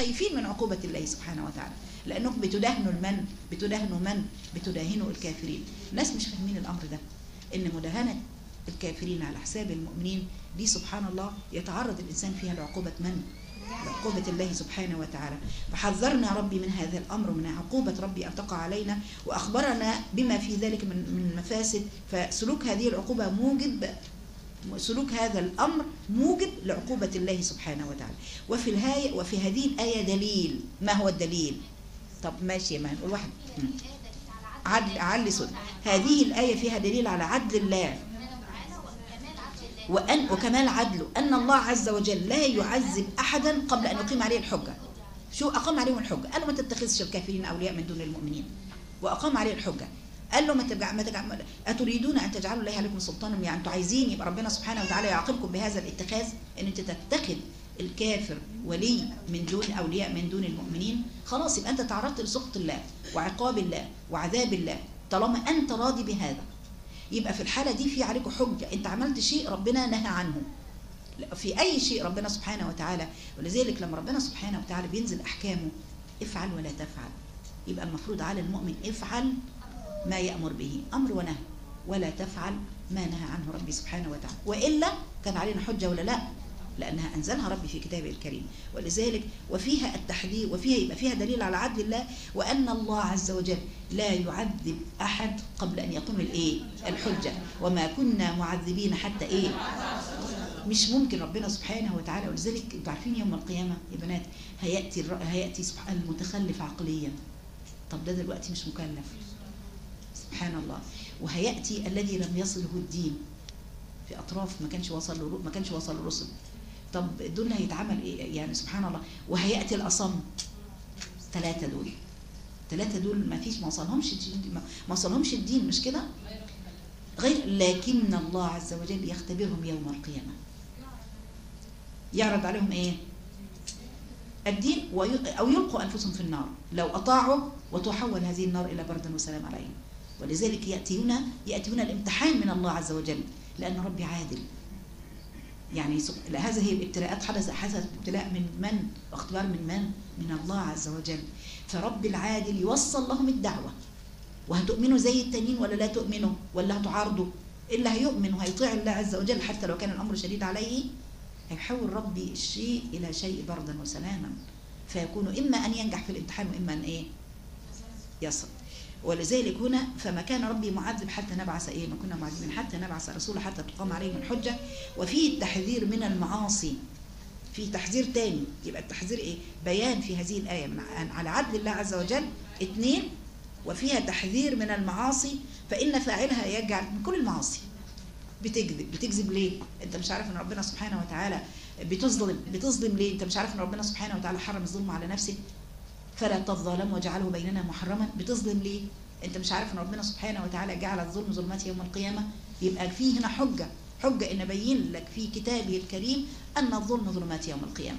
خايفين من عقوبة الله سبحانه وتعالى لأنكم بتداهنوا المن بتداهنوا من بتداهنوا الكافرين الناس مش فاهمين الأمر ده إن مداهنة الكافرين على حساب المؤمنين دي سبحان الله يتعرض الإنسان فيها لعقوبة من؟ لعقوبة الله سبحانه وتعالى فحذرنا ربي من هذا الأمر من عقوبة ربي أن تقع علينا وأخبرنا بما في ذلك من من المفاسد فسلوك هذه العقوبة موجب سلوك هذا الأمر موجب لعقوبة الله سبحانه وتعالى وفي الهاية وفي هذه الآية دليل ما هو الدليل طب ماشي ما نقول واحد مم. عدل علي صوت هذه الآية فيها دليل على عدل الله وأن وكمال عدله أن الله عز وجل لا يعذب أحدا قبل أن يقيم عليه الحجة شو أقام عليهم الحجة قال له ما تتخذش الكافرين أولياء من دون المؤمنين وأقام عليه الحجة قال له ما تجع ما تجع أتريدون أن تجعلوا الله عليكم سلطانا يعني أنتوا عايزين يبقى ربنا سبحانه وتعالى يعاقبكم بهذا الاتخاذ أن أنت تتخذ الكافر ولي من دون أولياء من دون المؤمنين خلاص يبقى أنت تعرضت لسخط الله وعقاب الله وعذاب الله طالما أنت راضي بهذا يبقى في الحالة دي في عليكم حجة أنت عملت شيء ربنا نهى عنه في أي شيء ربنا سبحانه وتعالى ولذلك لما ربنا سبحانه وتعالى بينزل أحكامه افعل ولا تفعل يبقى المفروض على المؤمن افعل ما يأمر به أمر ونهي ولا تفعل ما نهى عنه ربي سبحانه وتعالى وإلا كان علينا حجة ولا لا لأنها أنزلها ربي في كتابه الكريم ولذلك وفيها التحذير وفيها يبقى فيها دليل على عدل الله وأن الله عز وجل لا يعذب أحد قبل أن يقوم الإيه الحجة وما كنا معذبين حتى إيه مش ممكن ربنا سبحانه وتعالى ولذلك انتوا عارفين يوم القيامة يا بنات هيأتي الر- هيأتي سبحان المتخلف عقليا طب ده دلوقتي مش مكلف سبحان الله وهيأتي الذي لم يصله الدين في أطراف ما كانش وصل له ما كانش وصل الرسل طب دول هيتعمل ايه يعني سبحان الله وهيأتي الأصم ثلاثة دول ثلاثة دول ما فيش ما وصلهمش الدين- ما- ما وصلهمش الدين مش كده غير لكن الله عز وجل يختبرهم يوم القيامة يعرض عليهم ايه الدين وي- أو يلقوا أنفسهم في النار لو أطاعوا وتحول هذه النار إلى برد وسلام عليهم ولذلك يأتيون يأتيون الامتحان من الله عز وجل لأن ربي عادل يعني سب- لا، هذه الابتلاءات حدث حدث ابتلاء من من واختبار من من من الله عز وجل فرب العادل يوصل لهم الدعوة وهتؤمنوا زي التانيين ولا لا تؤمنوا ولا هتعارضوا إلا هيؤمن وهيطيع الله عز وجل حتى لو كان الأمر شديد عليه هيحول ربي الشيء إلى شيء بردا وسلاما فيكون إما أن ينجح في الامتحان وإما أن إيه يصل ولذلك هنا فما كان ربي معذب حتى نبعث ايه ما كنا معذبين حتى نبعث رسولا حتى تقام عليهم الحجه وفيه التحذير من المعاصي في تحذير تاني يبقى التحذير ايه بيان في هذه الايه من عن- على عدل الله عز وجل اثنين وفيها تحذير من المعاصي فان فاعلها يجعل من كل المعاصي بتكذب بتكذب ليه انت مش عارف ان ربنا سبحانه وتعالى بتظلم بتظلم ليه انت مش عارف ان ربنا سبحانه وتعالى حرم الظلم على نفسه فلا تظلم وجعله بيننا محرما بتظلم ليه انت مش عارف ان ربنا سبحانه وتعالى جعل الظلم ظلمات يوم القيامه يبقى في هنا حجه حجه ان ابين لك في كتابه الكريم ان الظلم ظلمات يوم القيامه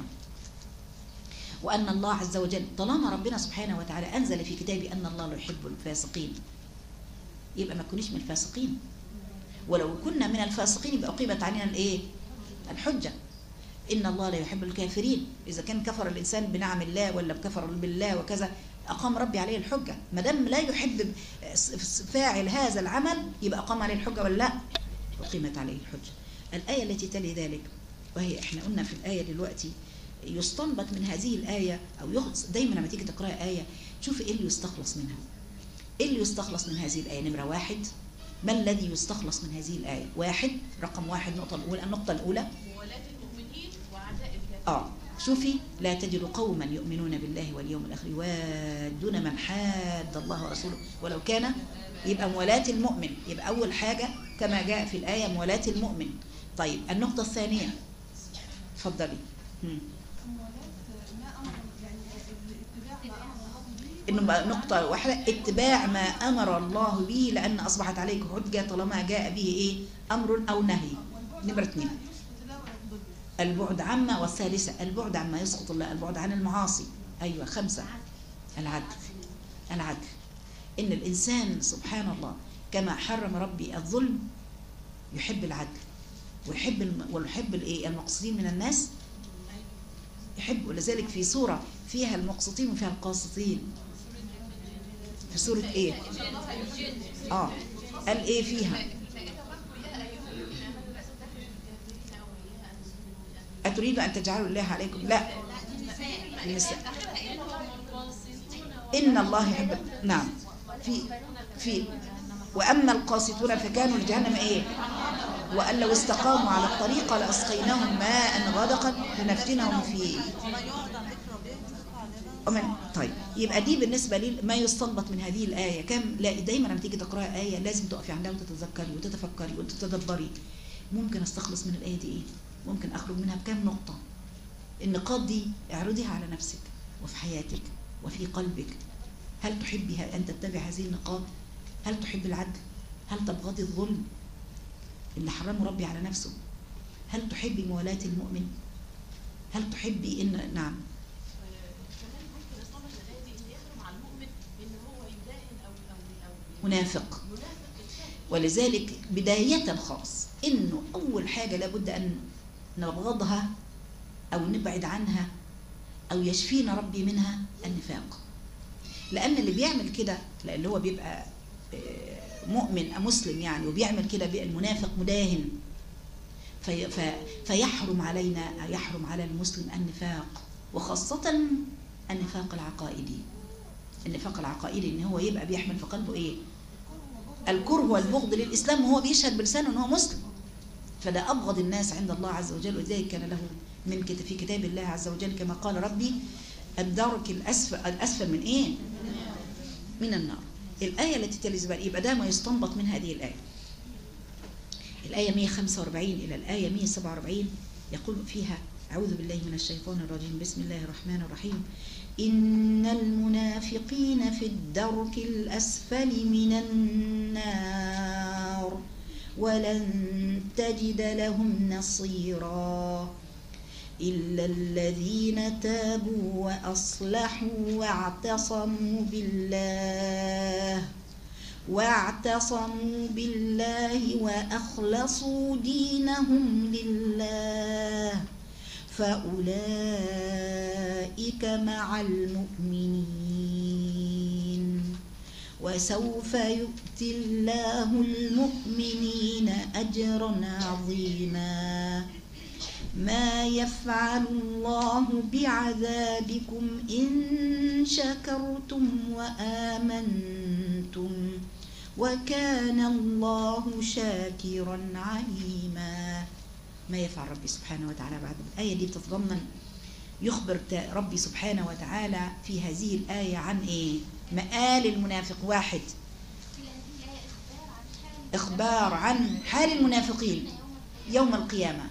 وان الله عز وجل طالما ربنا سبحانه وتعالى انزل في كتابه ان الله لا يحب الفاسقين يبقى ما تكونيش من الفاسقين ولو كنا من الفاسقين يبقى اقيمت علينا الايه الحجه إن الله لا يحب الكافرين إذا كان كفر الإنسان بنعم الله ولا كفر بالله وكذا أقام ربي عليه الحجة ما دام لا يحب فاعل هذا العمل يبقى أقام عليه الحجة ولا لا أقيمت عليه الحجة الآية التي تلي ذلك وهي إحنا قلنا في الآية دلوقتي يستنبط من هذه الآية أو يخلص دايما لما تيجي تقرأ آية شوف إيه اللي يستخلص منها إيه اللي يستخلص من هذه الآية نمرة واحد ما الذي يستخلص من هذه الآية واحد رقم واحد النقطة الأولى النقطة الأولى ولاة المؤمنين وأعداء الكافرين اه شوفي لا تجد قوما يؤمنون بالله واليوم الاخر يوادون من حاد الله ورسوله ولو كان يبقى موالاة المؤمن يبقى اول حاجه كما جاء في الايه موالاة المؤمن طيب النقطه الثانيه اتفضلي مم. انه بقى نقطة واحدة اتباع ما امر الله به لان اصبحت عليك حجة طالما جاء به ايه امر او نهي نمرة اثنين البعد عما والثالثة البعد عما يسقط الله البعد عن المعاصي أيوة خمسة العدل العدل إن الإنسان سبحان الله كما حرم ربي الظلم يحب العدل ويحب الم... ويحب الايه المقصدين من الناس يحب ولذلك في سورة فيها المقسطين وفيها القاسطين في سورة ايه اه قال ايه فيها أتريد أن تجعلوا الله عليكم لا النساء إن الله يحب نعم في في وأما القاسطون فكانوا لجهنم إيه وأن لو استقاموا على الطريقة لأسقيناهم ماء غدقا لنفتنهم فيه ومن طيب يبقى دي بالنسبة لي ما يستنبط من هذه الآية كم لا دايما لما تيجي تقرأ آية لازم تقفي عندها وتتذكري وتتفكري وتتدبري ممكن استخلص من الآية دي إيه ممكن أخرج منها بكم نقطة النقاط دي اعرضيها على نفسك وفي حياتك وفي قلبك هل تحبي أن تتبع هذه النقاط هل تحب العدل هل تبغضي الظلم اللي حرمه ربي على نفسه هل تحبي موالاة المؤمن هل تحبي ان نعم كمان ممكن يصلح الآية دي إن يحرم على المؤمن إن هو يداهن أو أو أو منافق منافق بالفعل. ولذلك بداية خالص انه اول حاجة لابد ان نبغضها او نبعد عنها او يشفينا ربي منها النفاق لان اللي بيعمل كده لان هو بيبقى آه، مؤمن أو مسلم يعني وبيعمل كده بيبقى المنافق مداهن في في فيحرم علينا يحرم على المسلم النفاق وخاصة النفاق العقائدي النفاق العقائدي ان هو يبقى بيحمل في قلبه ايه الكره والبغض للإسلام وهو بيشهد بلسانه أنه مسلم فده أبغض الناس عند الله عز وجل ولذلك كان له من كت- في كتاب الله عز وجل كما قال ربي الدرك الأسفل, الأسفل من إيه؟ من النار الآية التي تلي الزبال يبقى ده ما يستنبط من هذه الآية الآية 145 إلى الآية 147 يقول فيها أعوذ بالله من الشيطان الرجيم بسم الله الرحمن الرحيم إن المنافقين في الدرك الأسفل من النار ولن تجد لهم نصيرا إلا الذين تابوا وأصلحوا واعتصموا بالله واعتصموا بالله وأخلصوا دينهم لله فأولئك مع المؤمنين وسوف يؤتي الله المؤمنين أجرا عظيما ما يفعل الله بعذابكم إن شكرتم وآمنتم وكان الله شاكرا عليما ما يفعل ربي سبحانه وتعالى بعد الآية دي بتتضمن يخبر تا- ربي سبحانه وتعالى في هذه الآية عن إيه مآل المنافق واحد إخبار عن حال المنافقين يوم القيامة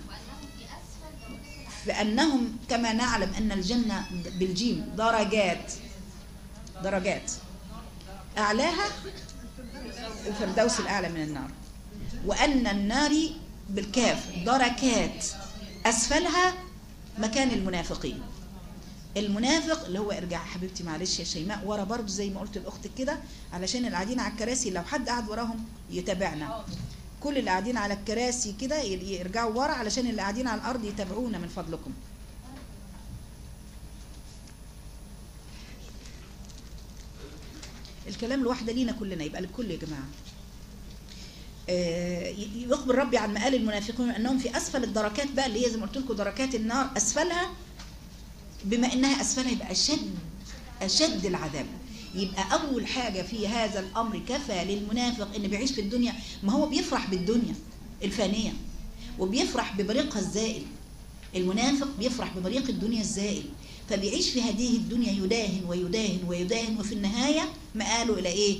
بأنهم كما نعلم أن الجنة بالجيم درجات درجات أعلاها الفردوس الأعلى من النار وأن النار بالكاف دركات أسفلها مكان المنافقين المنافق اللي هو ارجع حبيبتي معلش يا شيماء ورا برضه زي ما قلت لاختك كده علشان اللي قاعدين على الكراسي لو حد قاعد وراهم يتابعنا كل اللي قاعدين على الكراسي كده ي- يرجعوا ورا علشان اللي قاعدين على الارض يتابعونا من فضلكم الكلام الواحدة لينا كلنا يبقى للكل يا جماعة آه، ي- يخبر ربي عن مآل المنافقين أنهم في أسفل الدركات بقى اللي هي زي ما قلت لكم دركات النار أسفلها بما انها اسفلها يبقى اشد اشد العذاب يبقى اول حاجه في هذا الامر كفى للمنافق ان بيعيش في الدنيا ما هو بيفرح بالدنيا الفانيه وبيفرح ببريقها الزائل المنافق بيفرح ببريق الدنيا الزائل فبيعيش في هذه الدنيا يداهن ويداهن ويداهن وفي النهايه مآله الى ايه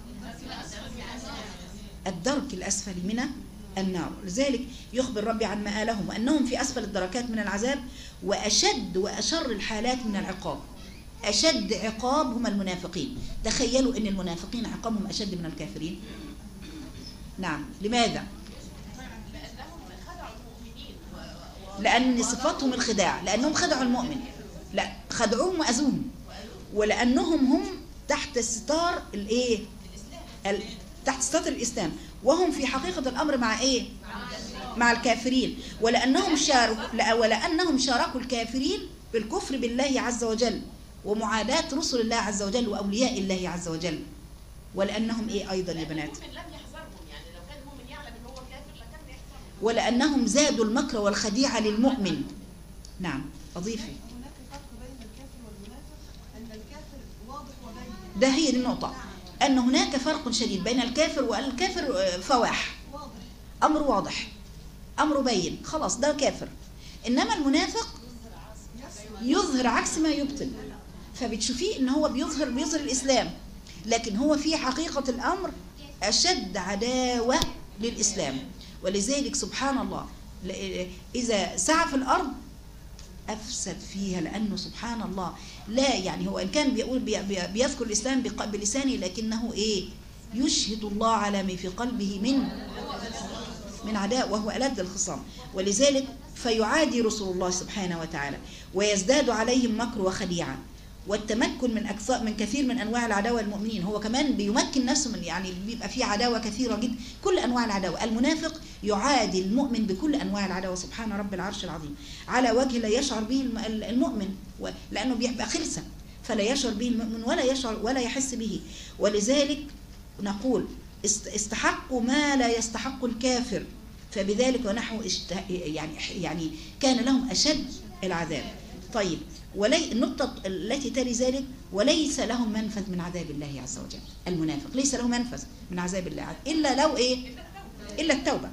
الدرك الأسفل من النار لذلك يخبر ربي عن مآلهم وأنهم في أسفل الدركات من العذاب وأشد وأشر الحالات من العقاب أشد عقاب هم المنافقين تخيلوا أن المنافقين عقابهم أشد من الكافرين نعم لماذا؟ لأنهم خدعوا المؤمنين و- و- لأن صفاتهم الخداع لأنهم خدعوا المؤمن لا خدعوهم وأذوهم ولأنهم هم تحت ستار الإيه؟ ال- تحت ستار الإسلام وهم في حقيقة الأمر مع إيه؟ مع الكافرين ولأنهم شاركوا لا ولأنهم شاركوا الكافرين بالكفر بالله عز وجل ومعاداة رسل الله عز وجل وأولياء الله عز وجل ولأنهم إيه أيضا يا بنات المؤمن لم يحذرهم يعني لو كان المؤمن يعلم ان هو كافر لكان يحذرهم ولأنهم زادوا المكر والخديعة للمؤمن نعم أضيفي هناك فرق بين الكافر والمنافق ان الكافر واضح وبين ده هي دي النقطة أن هناك فرق شديد بين الكافر والكافر آه، فواح واضح أمر واضح أمر بين خلاص ده كافر إنما المنافق يظهر عكس ما يبطن فبتشوفيه ان هو بيظهر بيظهر الاسلام لكن هو في حقيقه الامر اشد عداوه للاسلام ولذلك سبحان الله ل- اذا سعى في الارض افسد فيها لانه سبحان الله لا يعني هو ان كان بيقول بي- بي- بيذكر الاسلام بق- بلسانه لكنه ايه يشهد الله على ما في قلبه من من عداء وهو ألد الخصام ولذلك فيعادي رسول الله سبحانه وتعالى ويزداد عليهم مكر وخديعة والتمكن من أكثر من كثير من أنواع العداوة المؤمنين هو كمان بيمكن نفسه من يعني بيبقى فيه عداوة كثيرة جدا كل أنواع العداوة المنافق يعادي المؤمن بكل أنواع العداوة سبحان رب العرش العظيم على وجه لا يشعر به الم- المؤمن و- لأنه بيبقى خلسة فلا يشعر به المؤمن ولا يشعر ولا يحس به ولذلك نقول است- استحقوا ما لا يستحق الكافر فبذلك ونحو اشت... يعني يعني كان لهم اشد العذاب طيب ولي النقطة التي تلي ذلك وليس لهم منفذ من عذاب الله عز وجل المنافق ليس له منفذ من عذاب الله عز إلا لو إيه إلا التوبة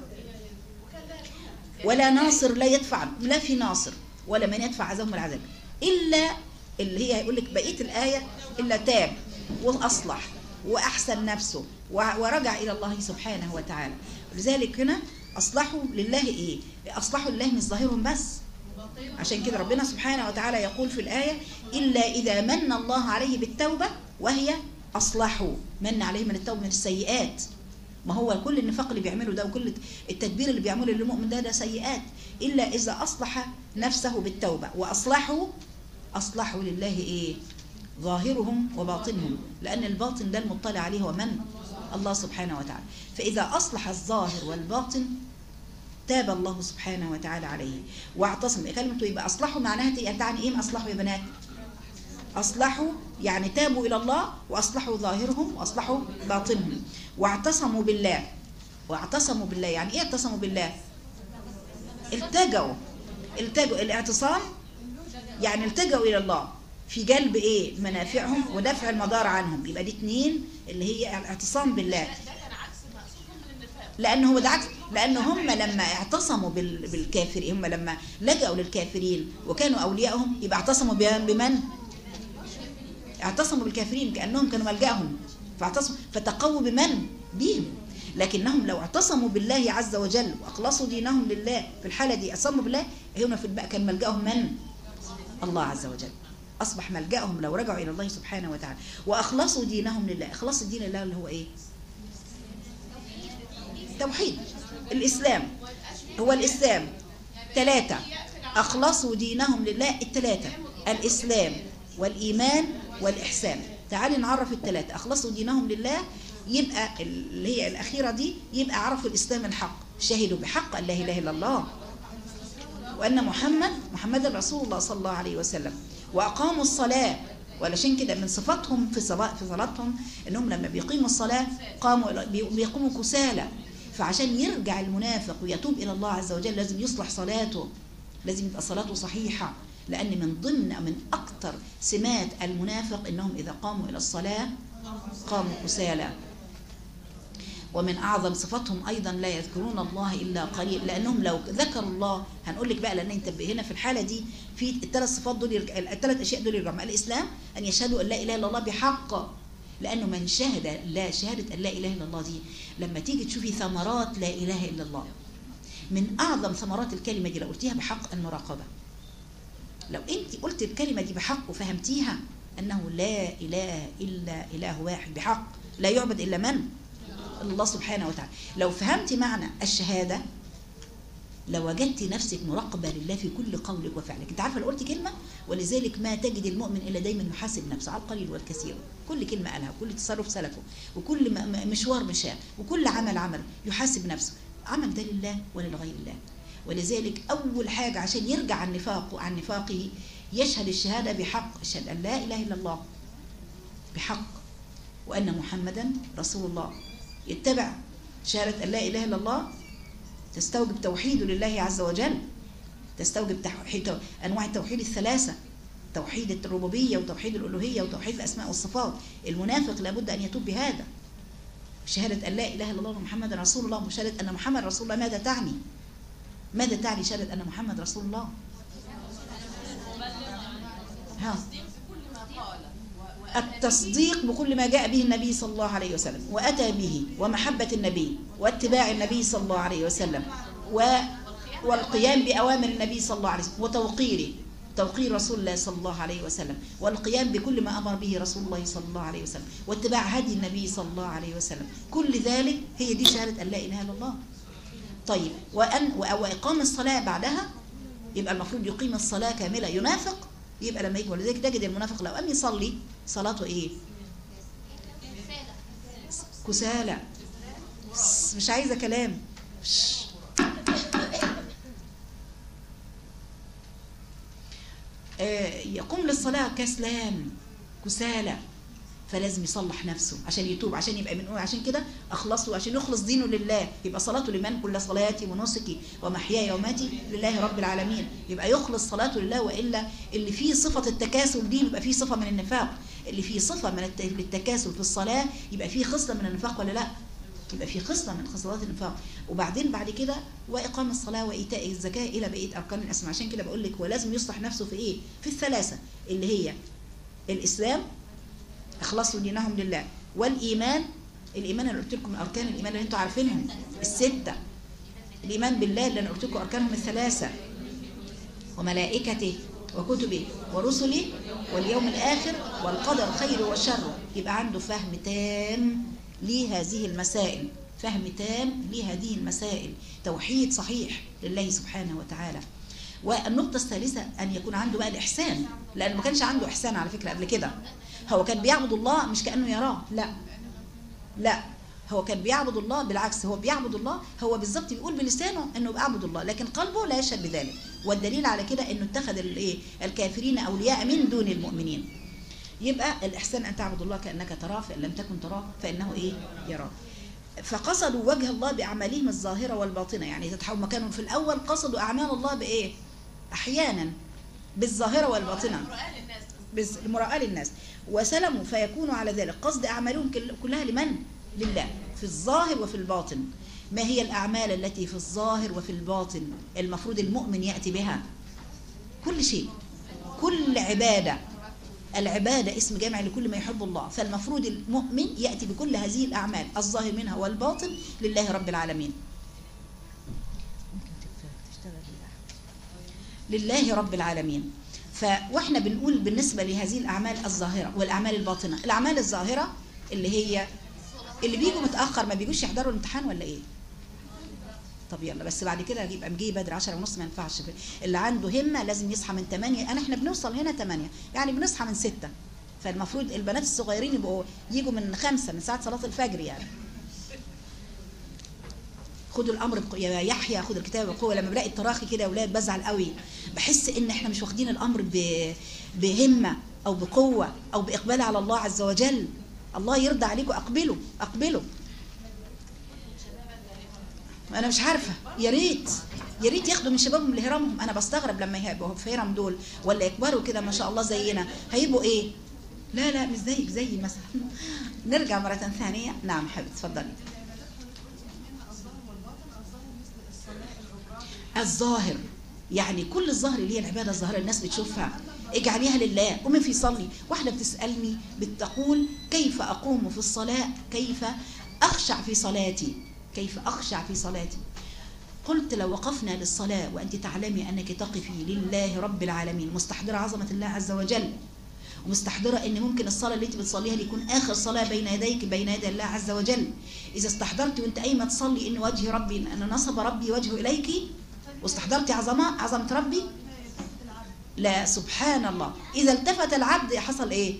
ولا ناصر لا يدفع لا في ناصر ولا من يدفع عذابهم العذاب إلا اللي هي هيقول لك بقية الآية إلا تاب وأصلح وأحسن نفسه و- ورجع إلى الله سبحانه وتعالى لذلك هنا أصلحوا لله إيه أصلحوا لله مش ظاهرهم بس عشان كده ربنا سبحانه وتعالى يقول في الآية إلا إذا من الله عليه بالتوبة وهي أصلحوا من عليه من التوبة من السيئات ما هو كل النفاق اللي بيعمله ده وكل التدبير اللي بيعمله للمؤمن ده ده سيئات إلا إذا أصلح نفسه بالتوبة وأصلحوا أصلحوا لله إيه ظاهرهم وباطنهم لأن الباطن ده المطلع عليه هو من الله سبحانه وتعالى فإذا أصلح الظاهر والباطن تاب الله سبحانه وتعالى عليه واعتصم كلمة يبقى أصلحوا معناها ت- تعني إيه أصلحوا يا بنات أصلحوا يعني تابوا إلى الله وأصلحوا ظاهرهم وأصلحوا باطنهم واعتصموا بالله واعتصموا بالله يعني إيه اعتصموا بالله التجأوا التجأوا الاعتصام يعني التجأوا إلى الله في جلب إيه منافعهم ودفع المضار عنهم يبقى دي اتنين اللي هي الاعتصام بالله ده كان عكس مقصودهم من النفاق لأن هو ده عكس لأن هم لما اعتصموا بال- بالكافرين هم لما لجأوا للكافرين وكانوا أولياءهم يبقى اعتصموا ب- بمن؟ اعتصموا بالكافرين كأنهم كانوا ملجأهم فاعتصموا فتقووا بمن؟ بهم لكنهم لو اعتصموا بالله عز وجل وأخلصوا دينهم لله في الحالة دي اعتصموا بالله هنا في البقى كان ملجأهم من؟ الله عز وجل أصبح ملجأهم لو رجعوا إلى الله سبحانه وتعالى وأخلصوا دينهم لله إخلاص الدين لله اللي هو إيه؟ توحيد الإسلام هو الإسلام ثلاثة أخلصوا دينهم لله الثلاثة الإسلام والإيمان والإحسان تعالي نعرف الثلاثة أخلصوا دينهم لله يبقى اللي هي الأخيرة دي يبقى عرفوا الإسلام الحق شهدوا بحق أن لا إله إلا الله وأن محمد محمد رسول الله صلى الله عليه وسلم وأقاموا الصلاة ولشان كده من صفاتهم في صلاة في صلاتهم انهم لما بيقيموا الصلاة قاموا إلى- بي- بيقوموا كسالى فعشان يرجع المنافق ويتوب إلى الله عز وجل لازم يصلح صلاته لازم يبقى صلاته صحيحة لأن من ضمن من أكثر سمات المنافق إنهم إذا قاموا إلى الصلاة قاموا كسالى ومن أعظم صفاتهم أيضا لا يذكرون الله إلا قليل لأنهم لو ذكروا الله هنقول لك بقى لأن أنت هنا في الحالة دي في الثلاث صفات دول يرجع- الثلاث أشياء دول يرجعوا الإسلام أن يشهدوا أن لا إله إلا الله بحق لأنه من شهد لا شهادة أن لا إله إلا الله دي لما تيجي تشوفي ثمرات لا إله إلا الله من أعظم ثمرات الكلمة دي لو قلتيها بحق المراقبة لو أنت قلت الكلمة دي بحق وفهمتيها أنه لا إله إلا إله واحد بحق لا يعبد إلا من؟ الله سبحانه وتعالى لو فهمت معنى الشهادة لو وجدت نفسك مراقبة لله في كل قولك وفعلك انت عارفة لو قلت كلمة ولذلك ما تجد المؤمن إلا دايما يحاسب نفسه على القليل والكثير كل كلمة قالها وكل تصرف سلكه وكل م- م- مشوار مشاه وكل عمل عمل يحاسب نفسه عمل ده لله ولا لغير الله ولذلك أول حاجة عشان يرجع عن نفاقه عن نفاقه يشهد الشهادة بحق يشهد أن لا إله إلا الله بحق وأن محمدا رسول الله يتبع شهادة أن لا إله إلا الله تستوجب توحيده لله عز وجل تستوجب توحيد أنواع التوحيد الثلاثة توحيد الربوبية وتوحيد الألوهية وتوحيد الأسماء والصفات المنافق لابد أن يتوب بهذا شهادة أن لا إله إلا الله ومحمد رسول الله وشهادة أن محمد رسول الله ماذا تعني ماذا تعني شهادة أن محمد رسول الله ها بكل ما قال و- و- التصديق بكل ما جاء به النبي صلى الله عليه وسلم وأتى به ومحبة النبي واتباع النبي صلى الله عليه وسلم و والقيام بأوامر النبي صلى الله عليه وسلم وتوقيره توقير رسول الله صلى الله عليه وسلم والقيام بكل ما أمر به رسول الله صلى الله عليه وسلم واتباع هدي النبي صلى الله عليه وسلم كل ذلك هي دي شهادة أن لا إله إلا الله طيب وأن وإقام الصلاة بعدها يبقى المفروض يقيم الصلاة كاملة ينافق يبقى لما يجي ولذلك تجد المنافق لو قام يصلي صلاته ايه كسالى س- مش عايزه كلام ش- آه، يقوم للصلاة كسلان كسالى فلازم يصلح نفسه عشان يتوب عشان يبقى من عشان كده اخلصه عشان يخلص دينه لله يبقى صلاته لمن كل صلاتي ونسكي ومحياي وماتي لله رب العالمين يبقى يخلص صلاته لله والا اللي فيه صفه التكاسل دي يبقى فيه صفه من النفاق اللي فيه صفه من الت- التكاسل في الصلاه يبقى فيه خصله من النفاق ولا لا يبقى في خصله من خصلات النفاق وبعدين بعد كده واقام الصلاه وايتاء الزكاه الى بقيه اركان الاسماء عشان كده بقول لك هو لازم يصلح نفسه في ايه في الثلاثه اللي هي الاسلام اخلصوا دينهم لله والايمان الايمان اللي قلت لكم اركان الايمان اللي انتم عارفينهم السته الايمان بالله اللي انا قلت لكم اركانهم الثلاثه وملائكته وكتبه ورسله واليوم الاخر والقدر خير وشر يبقى عنده فهم تام لهذه المسائل فهم تام لهذه المسائل توحيد صحيح لله سبحانه وتعالى والنقطة الثالثة أن يكون عنده بقى الإحسان لأنه ما كانش عنده إحسان على فكرة قبل كده هو كان بيعبد الله مش كأنه يراه لا لا هو كان بيعبد الله بالعكس هو بيعبد الله هو بالظبط بيقول بلسانه انه بيعبد الله لكن قلبه لا يشهد بذلك والدليل على كده انه اتخذ الايه الكافرين اولياء من دون المؤمنين يبقى الاحسان ان تعبد الله كانك تراه فان لم تكن تراه فانه ايه يراه فقصدوا وجه الله باعمالهم الظاهره والباطنه يعني تتحول مكانهم في الاول قصدوا اعمال الله بايه احيانا بالظاهره والباطنه قرآن الناس بز- لمراءة للناس وسلموا فيكونوا على ذلك قصد أعمالهم كل- كلها لمن؟ لله في الظاهر وفي الباطن ما هي الأعمال التي في الظاهر وفي الباطن المفروض المؤمن يأتي بها كل شيء كل عبادة العبادة اسم جامع لكل ما يحب الله فالمفروض المؤمن يأتي بكل هذه الأعمال الظاهر منها والباطن لله رب العالمين لله رب العالمين ف واحنا بنقول بالنسبه لهذه الاعمال الظاهره والاعمال الباطنه الاعمال الظاهره اللي هي اللي بيجوا متاخر ما بيجوش يحضروا الامتحان ولا ايه طب يلا بس بعد كده يبقى مجي بدري 10 ونص ما ينفعش اللي عنده همه لازم يصحى من 8 انا احنا بنوصل هنا 8 يعني بنصحى من 6 فالمفروض البنات الصغيرين يبقوا يجوا من 5 من ساعه صلاه الفجر يعني خدوا الامر بق... يا يحيى خد الكتاب بقوه لما بلاقي التراخي كده يا اولاد بزعل قوي بحس ان احنا مش واخدين الامر ب... بهمه او بقوه او باقبال على الله عز وجل الله يرضى عليكم اقبلوا اقبلوا انا مش عارفه يا ريت يا ريت ياخدوا من شبابهم لهرمهم انا بستغرب لما يبقوا في هرم دول ولا يكبروا كده ما شاء الله زينا هيبقوا ايه لا لا مش زيك زيي مثلا نرجع مره ثانيه نعم حبيبتي اتفضلي الظاهر يعني كل الظاهر اللي هي العباده الظاهره الناس بتشوفها اجعليها لله قومي في صلي واحده بتسالني بتقول كيف اقوم في الصلاه كيف اخشع في صلاتي كيف اخشع في صلاتي قلت لو وقفنا للصلاه وانت تعلمي انك تقفي لله رب العالمين مستحضره عظمه الله عز وجل ومستحضرة ان ممكن الصلاة اللي انت بتصليها دي يكون اخر صلاة بين يديك بين يدي الله عز وجل اذا استحضرت وانت قايمة تصلي ان وجه ربي ان نصب ربي وجهه اليك واستحضرت عظمة عظمة ربي لا سبحان الله اذا التفت العبد حصل ايه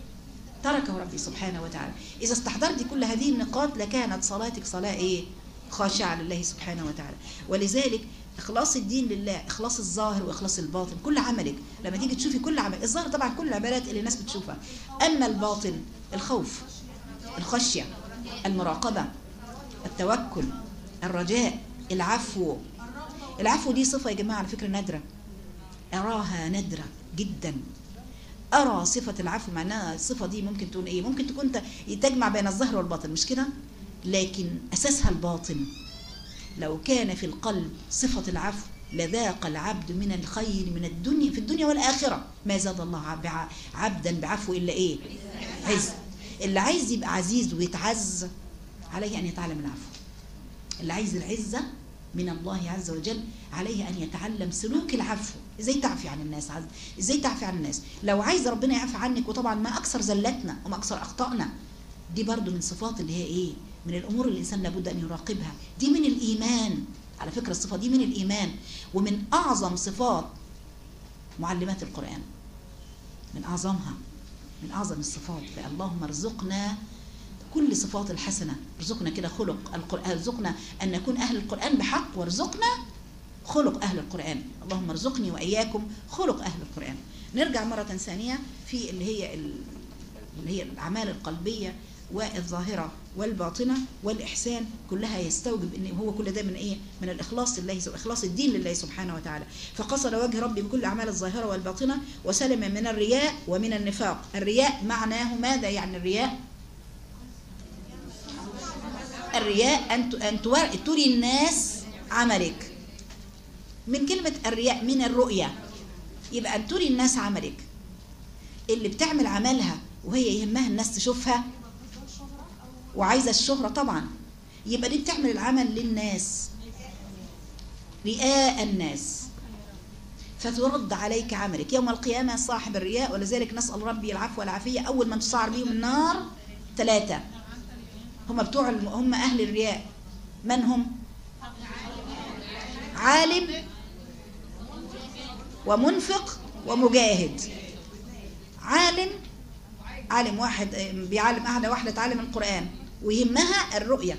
تركه ربي سبحانه وتعالى اذا استحضرت كل هذه النقاط لكانت صلاتك صلاة ايه خاشعة لله سبحانه وتعالى ولذلك إخلاص الدين لله إخلاص الظاهر وإخلاص الباطن كل عملك لما تيجي تشوفي كل عمل الظاهر طبعا كل العبادات اللي الناس بتشوفها أما الباطن الخوف الخشية المراقبة التوكل الرجاء العفو العفو دي صفة يا جماعة على فكرة نادرة أراها نادرة جدا أرى صفة العفو معناها الصفة دي ممكن تكون إيه ممكن تكون ت- تجمع بين الظاهر والباطن مش كده لكن أساسها الباطن لو كان في القلب صفة العفو لذاق العبد من الخير من الدنيا في الدنيا والآخرة ما زاد الله عب- عبدا بعفو إلا إيه عز اللي عايز يبقى عزيز ويتعز عليه أن يتعلم العفو اللي عايز العزة من الله عز وجل عليه أن يتعلم سلوك العفو ازاي تعفي عن الناس عز... ازاي تعفي عن الناس لو عايز ربنا يعفي عنك وطبعا ما أكثر زلتنا وما أكثر أخطائنا دي برضو من صفات اللي هي ايه من الأمور اللي الإنسان لابد أن يراقبها دي من الإيمان على فكرة الصفة دي من الإيمان ومن أعظم صفات معلمات القرآن من أعظمها من أعظم الصفات فاللهم ارزقنا كل صفات الحسنة ارزقنا كده خلق القرآن ارزقنا أن نكون أهل القرآن بحق وارزقنا خلق أهل القرآن اللهم ارزقني وإياكم خلق أهل القرآن نرجع مرة ثانية في اللي هي ال- اللي هي الأعمال القلبية والظاهرة والباطنة والإحسان كلها يستوجب أن هو كل ده من إيه؟ من الإخلاص لله إخلاص الدين لله سبحانه وتعالى فقصد وجه ربي بكل أعمال الظاهرة والباطنة وسلم من الرياء ومن النفاق الرياء معناه ماذا يعني الرياء الرياء أن ت- أن تور- تري الناس عملك من كلمة الرياء من الرؤية يبقى أن تري الناس عملك اللي بتعمل عملها وهي يهمها الناس تشوفها وعايزة الشهرة طبعا يبقى دي بتعمل العمل للناس رئاء الناس فترد عليك عملك يوم القيامة صاحب الرياء ولذلك نسأل ربي العفو والعافية أول من تصعر بهم النار ثلاثة هم بتوع الم- هم أهل الرياء من هم عالم ومنفق ومجاهد عالم عالم واحد آه، بيعلم أحد واحدة تعلم القرآن ويهمها الرؤية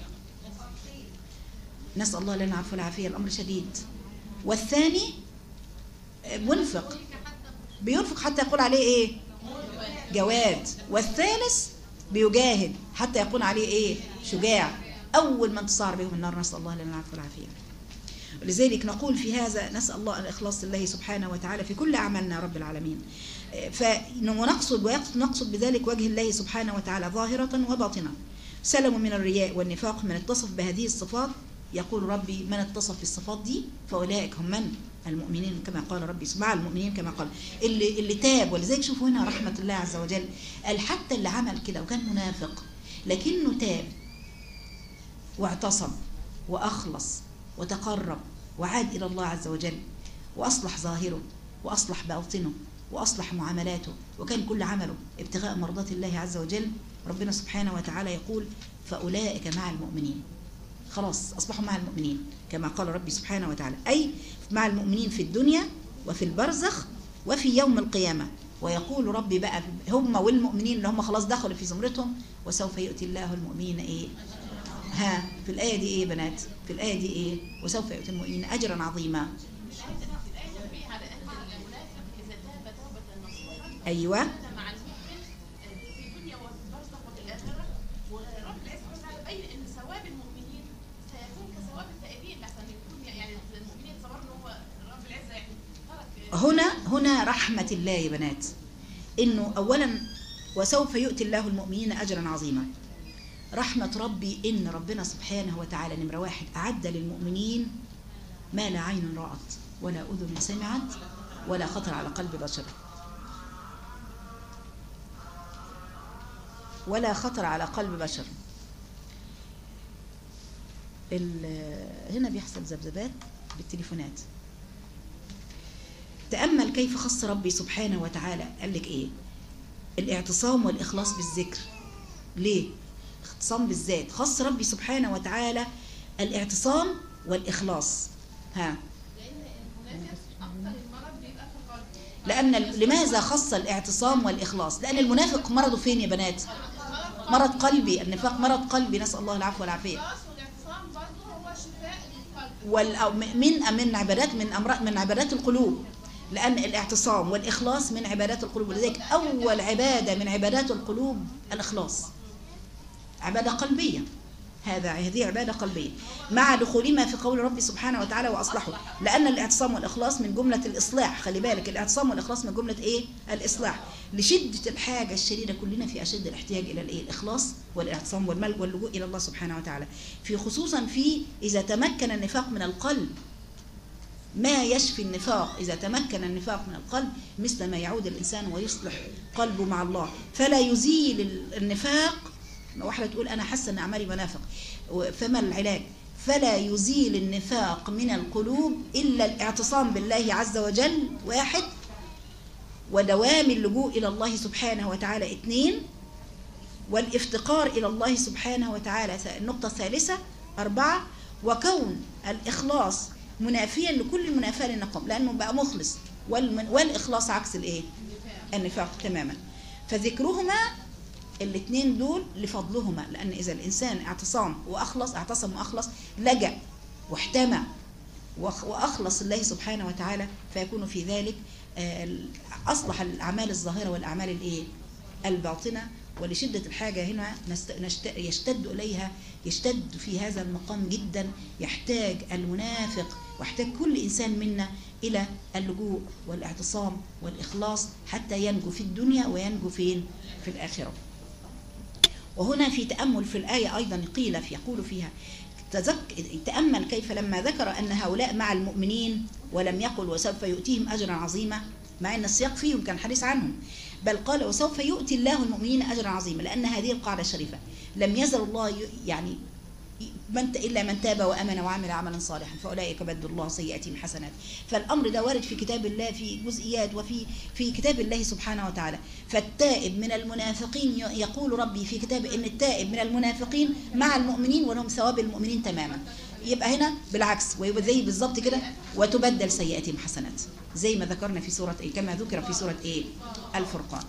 نسأل الله لنا العفو والعافية الأمر شديد والثاني آه، منفق بينفق حتى يقول عليه ايه جواد والثالث بيجاهد حتى يكون عليه ايه شجاع اول من تصار بهم النار نسال الله لنا العفو والعافيه ولذلك نقول في هذا نسال الله الاخلاص لله سبحانه وتعالى في كل اعمالنا رب العالمين فنقصد ويقصد نقصد بذلك وجه الله سبحانه وتعالى ظاهره وباطنه سلم من الرياء والنفاق من اتصف بهذه الصفات يقول ربي من اتصف بالصفات دي فاولئك هم من المؤمنين كما قال ربي مع المؤمنين كما قال اللي اللي تاب ولذلك شوفوا هنا رحمه الله عز وجل قال حتى اللي عمل كده وكان منافق لكنه تاب واعتصم واخلص وتقرب وعاد الى الله عز وجل واصلح ظاهره واصلح باطنه واصلح معاملاته وكان كل عمله ابتغاء مرضات الله عز وجل ربنا سبحانه وتعالى يقول فاولئك مع المؤمنين خلاص اصبحوا مع المؤمنين كما قال ربي سبحانه وتعالى اي مع المؤمنين في الدنيا وفي البرزخ وفي يوم القيامه ويقول ربي بقى هم والمؤمنين اللي هم خلاص دخلوا في زمرتهم وسوف يؤتي الله المؤمنين ايه ها في الآية دي إيه يا بنات في الآية دي إيه وسوف يؤتي المؤمنين أجرا عظيما الآية تنبيه على أن المنافق إذا تاب توبة نصوحا أيوة كان مع المؤمن في الدنيا وفي البرزخ وفي الآخرة ورب العزة والجلال بين أن ثواب المؤمنين سيكون كثواب التائبين لحسن يكون يعني المؤمنين تصوروا أن هو رب العزة يعني ترك هنا هنا رحمة الله يا بنات إنه أولا وسوف يؤتي الله المؤمنين أجرا عظيما رحمة ربي إن ربنا سبحانه وتعالى نمرة واحد أعد للمؤمنين ما لا عين رأت ولا أذن سمعت ولا خطر على قلب بشر ولا خطر على قلب بشر ال- هنا بيحصل ذبذبات بالتليفونات تأمل كيف خص ربي سبحانه وتعالى قال لك إيه الاعتصام والإخلاص بالذكر ليه اختصام بالذات خص ربي سبحانه وتعالى الاعتصام والإخلاص ها لأن المنافق أكثر المرض بيبقى في القلب لأن لماذا خص الاعتصام والإخلاص لأن المنافق مرضه فين يا بنات مرض قلبي النفاق مرض قلبي نسأل الله العفو والعافية الإخلاص والاعتصام برضه هو وال أو م- من من عبادات من أمر من عبادات القلوب لأن الاعتصام والإخلاص من عبادات القلوب ولذلك أول عبادة من عبادات القلوب الإخلاص عبادة قلبية هذا هذه عبادة قلبية مع دخولهما في قول ربي سبحانه وتعالى وأصلحوا لأن الاعتصام والإخلاص من جملة الإصلاح خلي بالك الاعتصام والإخلاص من جملة إيه الإصلاح لشدة الحاجة الشديدة كلنا في أشد الاحتياج إلى الإيه الإخلاص والاعتصام والملك واللجوء إلى الله سبحانه وتعالى في خصوصا في إذا تمكن النفاق من القلب ما يشفي النفاق إذا تمكن النفاق من القلب مثل ما يعود الإنسان ويصلح قلبه مع الله فلا يزيل ال- النفاق واحدة تقول أنا حاسة أن أعمالي منافق و- فما العلاج فلا يزيل النفاق من القلوب إلا الاعتصام بالله عز وجل واحد ودوام اللجوء إلى الله سبحانه وتعالى اثنين والافتقار إلى الله سبحانه وتعالى ث- النقطة الثالثة أربعة وكون الإخلاص منافيا لكل منافاة للنقم لأنه بقى مخلص والمن- والإخلاص عكس الإيه؟ النفاق تماما فذكرهما الاثنين دول لفضلهما لأن إذا الإنسان اعتصام وأخلص اعتصم وأخلص لجأ واحتمى وأخ- وأخلص الله سبحانه وتعالى فيكون في ذلك آه، أصلح الأعمال الظاهرة والأعمال الإيه؟ الباطنة ولشدة الحاجة هنا نست- نشت- يشتد إليها يشتد في هذا المقام جدا يحتاج المنافق واحتاج كل إنسان منا إلى اللجوء والاعتصام والإخلاص حتى ينجو في الدنيا وينجو فين في الآخرة وهنا في تأمل في الآية أيضا قيل في يقول فيها تذك تأمل كيف لما ذكر أن هؤلاء مع المؤمنين ولم يقل وسوف يؤتيهم أجرا عظيما مع أن السياق فيهم كان حديث عنهم بل قال وسوف يؤتي الله المؤمنين أجرا عظيما لأن هذه القاعدة الشريفة لم يزل الله ي- يعني من ت- إلا من تاب وأمن وعمل عملا صالحا فأولئك بدل الله سيئاتهم حسنات فالأمر ده وارد في كتاب الله في جزئيات وفي في كتاب الله سبحانه وتعالى فالتائب من المنافقين ي- يقول ربي في كتابه إن التائب من المنافقين مع المؤمنين ولهم ثواب المؤمنين تماما يبقى هنا بالعكس ويبقى زي بالظبط كده وتبدل سيئاتهم حسنات زي ما ذكرنا في سورة إيه كما ذكر في سورة إيه الفرقان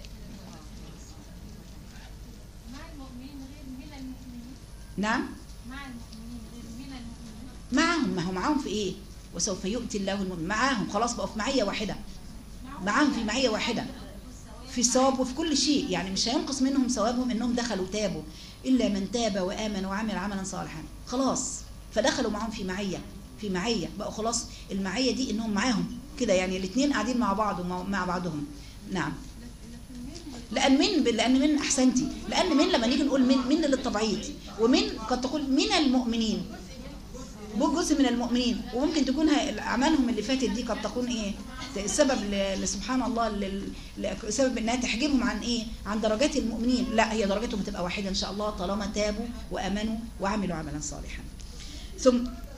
مع المؤمنين غير من المؤمنين نعم مع المؤمنين غير من المؤمنين معهم ما هو معهم في ايه وسوف يؤتي الله المؤمن معاهم خلاص بقوا في معيه واحده معاهم في معيه واحده في الثواب وفي كل شيء يعني مش هينقص منهم ثوابهم انهم دخلوا تابوا الا من تاب وامن وعمل عملا صالحا خلاص فدخلوا معهم في معيه في معيه بقوا خلاص المعيه دي انهم معاهم كده يعني الاثنين قاعدين مع بعض ومع مع بعضهم نعم لان من لان من احسنتي لان من لما نيجي نقول من من للتبعيض ومن قد تقول من المؤمنين جزء من المؤمنين وممكن تكون هاي- اعمالهم اللي فاتت دي قد تكون ايه السبب ل- لسبحان الله لل- ل- سبب انها تحجبهم عن ايه عن درجات المؤمنين لا هي درجاتهم هتبقى واحده ان شاء الله طالما تابوا وامنوا وعملوا عملا صالحا ثم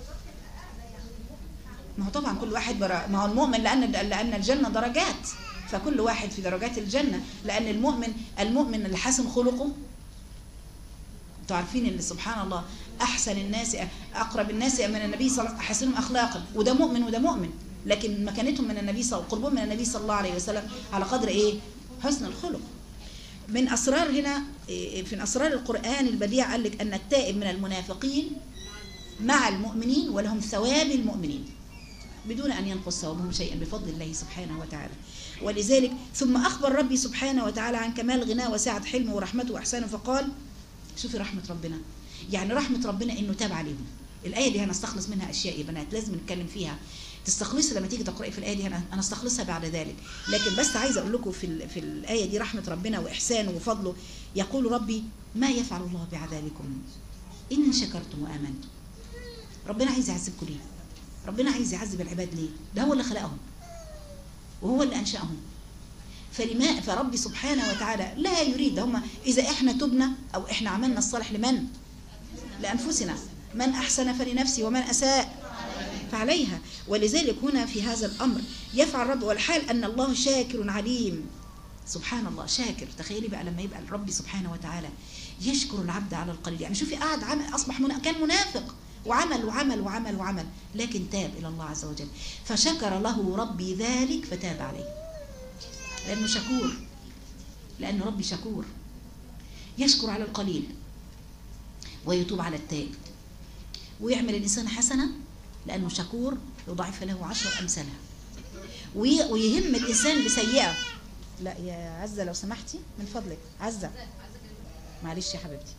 ما هو طبعا كل واحد برا ما هو المؤمن لان لان الجنه درجات فكل واحد في درجات الجنه لان المؤمن المؤمن اللي حسن خلقه انتوا عارفين ان سبحان الله احسن الناس اقرب الناس من النبي صلى الله عليه وسلم احسنهم اخلاقا وده مؤمن وده مؤمن لكن مكانتهم من النبي صلى قربهم من النبي صلى الله عليه وسلم على قدر ايه حسن الخلق من اسرار هنا إيه، في اسرار القران البديع قال لك ان التائب من المنافقين مع المؤمنين ولهم ثواب المؤمنين بدون أن ينقص ثوابهم شيئا بفضل الله سبحانه وتعالى ولذلك ثم أخبر ربي سبحانه وتعالى عن كمال غناه وسعة حلمه ورحمته وإحسانه فقال شوفي رحمة ربنا يعني رحمة ربنا إنه تاب عليهم الآية دي هنستخلص منها أشياء يا بنات لازم نتكلم فيها تستخلصي لما تيجي تقرأي في الآية دي أنا أنا استخلصها بعد ذلك لكن بس عايزة أقول لكم في ال- في الآية دي رحمة ربنا وإحسانه وفضله يقول ربي ما يفعل الله بعذابكم إن شكرتم وآمنتم ربنا عايز يعذبكم ليه ربنا عايز يعذب العباد ليه ده هو اللي خلقهم وهو اللي أنشأهم فلما فربي سبحانه وتعالى لا يريد هم إذا إحنا تبنا أو إحنا عملنا الصالح لمن لأنفسنا من أحسن فلنفسه ومن أساء فعليها ولذلك هنا في هذا الأمر يفعل رب والحال أن الله شاكر عليم سبحان الله شاكر تخيلي بقى لما يبقى الرب سبحانه وتعالى يشكر العبد على القليل يعني شوفي قاعد عمل أصبح منا كان منافق وعمل وعمل وعمل وعمل لكن تاب إلى الله عز وجل فشكر له ربي ذلك فتاب عليه لأنه شكور لأن ربي شكور يشكر على القليل ويتوب على التائب ويعمل الإنسان حسنة لأنه شكور يضاعف له عشر أمثالها وي- ويهم الإنسان بسيئة لا يا عزة لو سمحتي من فضلك عزة معلش يا حبيبتي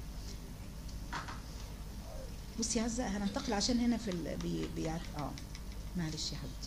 بصي يا عزة هننتقل عشان هنا في ال... بي... بي... اه معلش يا حبيبتي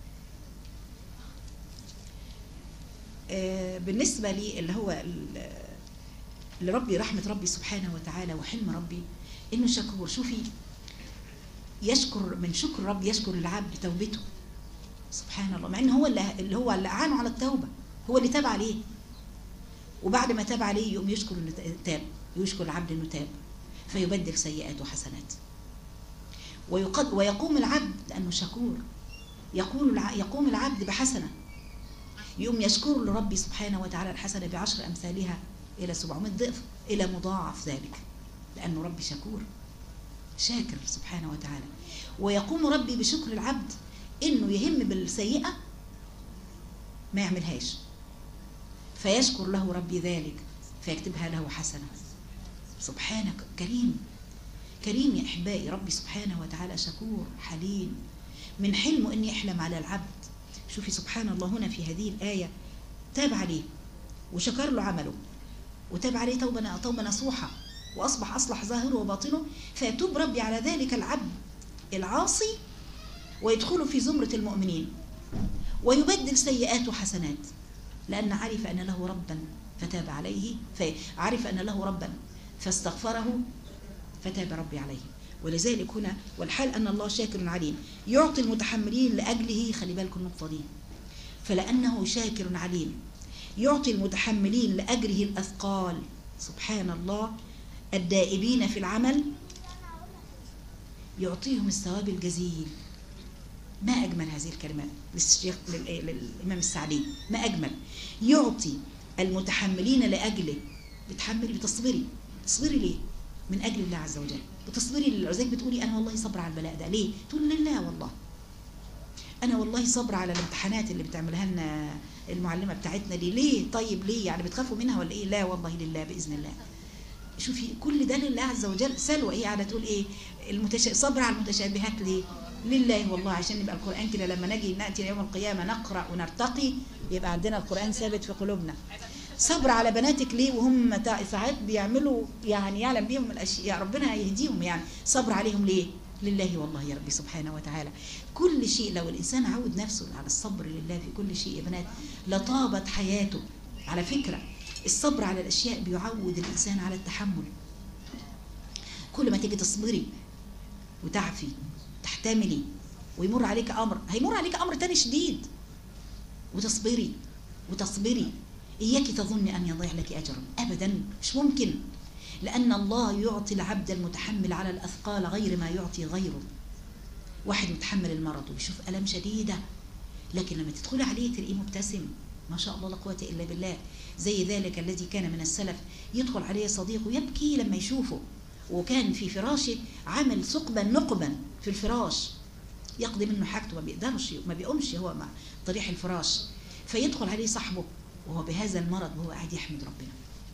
آه بالنسبة لي اللي هو ال- اللي ربي رحمة ربي سبحانه وتعالى وحلم ربي انه شكور شوفي يشكر من شكر ربي يشكر العبد توبته سبحان الله مع ان هو اللي اللي هو اللي اعانه على التوبه هو اللي تاب عليه وبعد ما تاب عليه يقوم يشكر انه تاب يشكر العبد انه تاب فيبدل سيئاته حسنات ويقد ويقوم العبد لانه شكور يقول الع- يقوم العبد بحسنه يقوم يشكر لربي سبحانه وتعالى الحسنه بعشر امثالها الى 700 ضعف الى مضاعف ذلك لانه ربي شكور شاكر سبحانه وتعالى ويقوم ربي بشكر العبد انه يهم بالسيئه ما يعملهاش فيشكر له ربي ذلك فيكتبها له حسنه سبحانك كريم كريم يا احبائي ربي سبحانه وتعالى شكور حليم من حلمه ان يحلم على العبد شوفي سبحان الله هنا في هذه الايه تاب عليه وشكر له عمله وتاب عليه توبه توبه نصوحه واصبح اصلح ظاهره وباطنه فيتوب ربي على ذلك العبد العاصي ويدخل في زمرة المؤمنين ويبدل سيئاته حسنات لأن عرف أن له ربا فتاب عليه فعرف أن له ربا فاستغفره فتاب ربي عليه ولذلك هنا والحال أن الله شاكر عليم يعطي المتحملين لأجله خلي بالكم النقطة دي فلأنه شاكر عليم يعطي المتحملين لأجره الأثقال سبحان الله الدائبين في العمل يعطيهم الثواب الجزيل ما أجمل هذه الكلمات للشيخ لل- للإمام السعدي ما أجمل يعطي المتحملين لأجله بتحملي بتصبري تصبري ليه من أجل الله عز وجل بتصبري لذلك بتقولي أنا والله صبر على البلاء ده ليه تقول لله والله أنا والله صبر على الامتحانات اللي بتعملها لنا المعلمة بتاعتنا دي ليه طيب ليه يعني بتخافوا منها ولا إيه لا والله لله بإذن الله شوفي كل ده لله عز وجل سلوى هي قاعده تقول ايه المتش... صبر على المتشابهات ليه لله والله عشان يبقى القران كده لما نجي ناتي يوم القيامه نقرا ونرتقي يبقى عندنا القران ثابت في قلوبنا صبر على بناتك ليه وهم تا- ساعات بيعملوا يعني يعلم بيهم الاشياء ربنا يهديهم يعني صبر عليهم ليه لله والله يا ربي سبحانه وتعالى كل شيء لو الانسان عود نفسه على الصبر لله في كل شيء يا بنات لطابت حياته على فكره الصبر على الاشياء بيعود الانسان على التحمل كل ما تيجي تصبري وتعفي تحتملي ويمر عليك امر هيمر عليك امر تاني شديد وتصبري وتصبري اياك تظني ان يضيع لك اجر ابدا مش ممكن لان الله يعطي العبد المتحمل على الاثقال غير ما يعطي غيره واحد متحمل المرض وبيشوف الم شديده لكن لما تدخلي عليه تلاقيه مبتسم ما شاء الله لا قوه الا بالله زي ذلك الذي كان من السلف يدخل عليه صديقه يبكي لما يشوفه وكان في فراشه عامل ثقبا نقبا في الفراش يقضي منه حاجته ما بيقدرش ما بيقومش هو مع طريح الفراش فيدخل عليه صاحبه وهو بهذا المرض وهو قاعد يحمد ربنا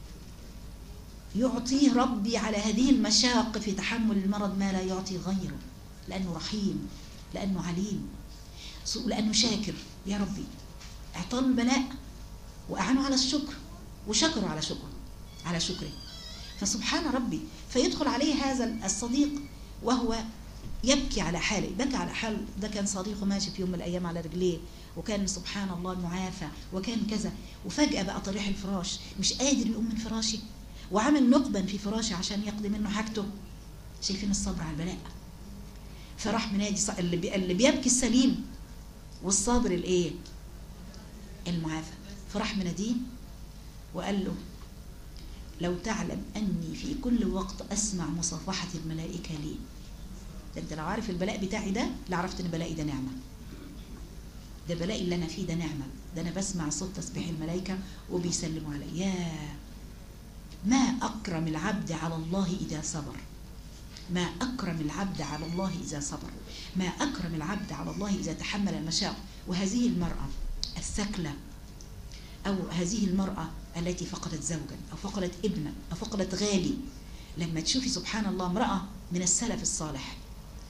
يعطيه ربي على هذه المشاق في تحمل المرض ما لا يعطي غيره لأنه رحيم لأنه عليم لأنه شاكر يا ربي اعطاه البلاء وأعانه على الشكر وشكره على شكره على شكره فسبحان ربي فيدخل عليه هذا الصديق وهو يبكي على حاله بكى على حال ده كان صديقه ماشي في يوم من الأيام على رجليه وكان سبحان الله معافى وكان كذا وفجأة بقى طريح الفراش مش قادر يقوم من فراشه وعمل نقبا في فراشه عشان يقضي منه حاجته شايفين الصبر على البلاء فراح منادي ص- اللي, بي... اللي بيبكي السليم والصابر الايه المعافى فراح مناديه وقال له لو تعلم أني في كل وقت أسمع مصافحة الملائكة لي ده أنت لو عارف البلاء بتاعي ده لعرفت أن بلائي ده نعمة ده بلائي اللي أنا فيه ده نعمة ده أنا بسمع صوت تسبيح الملائكة وبيسلموا علي يا ما أكرم العبد على الله إذا صبر ما أكرم العبد على الله إذا صبر ما أكرم العبد على الله إذا تحمل المشاق وهذه المرأة الثكلة أو هذه المرأة التي فقدت زوجا أو فقدت ابنا أو فقدت غالي لما تشوفي سبحان الله امرأة من السلف الصالح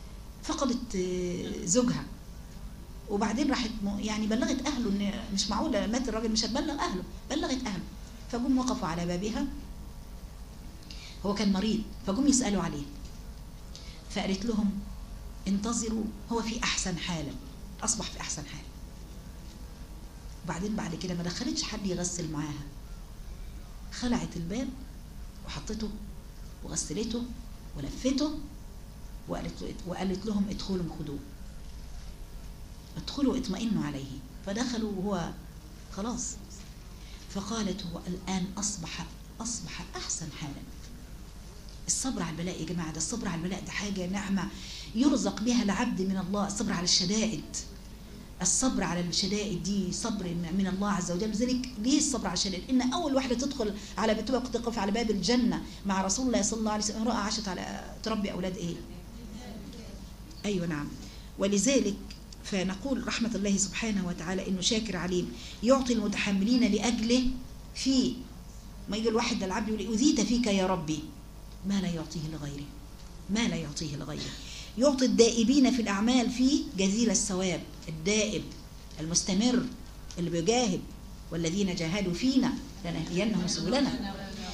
فقدت آه، زوجها وبعدين راحت م- يعني بلغت اهله ان مش معقوله مات الراجل مش هتبلغ اهله بلغت اهله فجم وقفوا على بابها هو كان مريض فجم يسالوا عليه فقالت لهم انتظروا هو في احسن حالا اصبح في احسن حال وبعدين بعد كده ما دخلتش حد يغسل معاها خلعت الباب وحطته وغسلته ولفته وقالت, له وقالت لهم ادخلوا خدوه ادخلوا اطمئنوا عليه فدخلوا وهو خلاص فقالت هو الآن أصبح أصبح أحسن حالا الصبر على البلاء يا جماعة ده الصبر على البلاء ده حاجة نعمة يرزق بها العبد من الله الصبر على الشدائد الصبر على الشدائد دي صبر من الله عز وجل لذلك ليه الصبر على الشدائد ان اول واحده تدخل على بتبقى تقف على باب الجنه مع رسول الله صلى الله عليه وسلم امراه عاشت على تربي اولاد ايه ايوه نعم ولذلك فنقول رحمه الله سبحانه وتعالى انه شاكر عليم يعطي المتحملين لاجله في ما يجي الواحد للعبد يقول اذيت فيك يا ربي ما لا يعطيه لغيره ما لا يعطيه لغيره يعطي الدائبين في الأعمال فيه جزيل الثواب الدائب المستمر اللي بيجاهد والذين جاهدوا فينا لنهدينهم سبلنا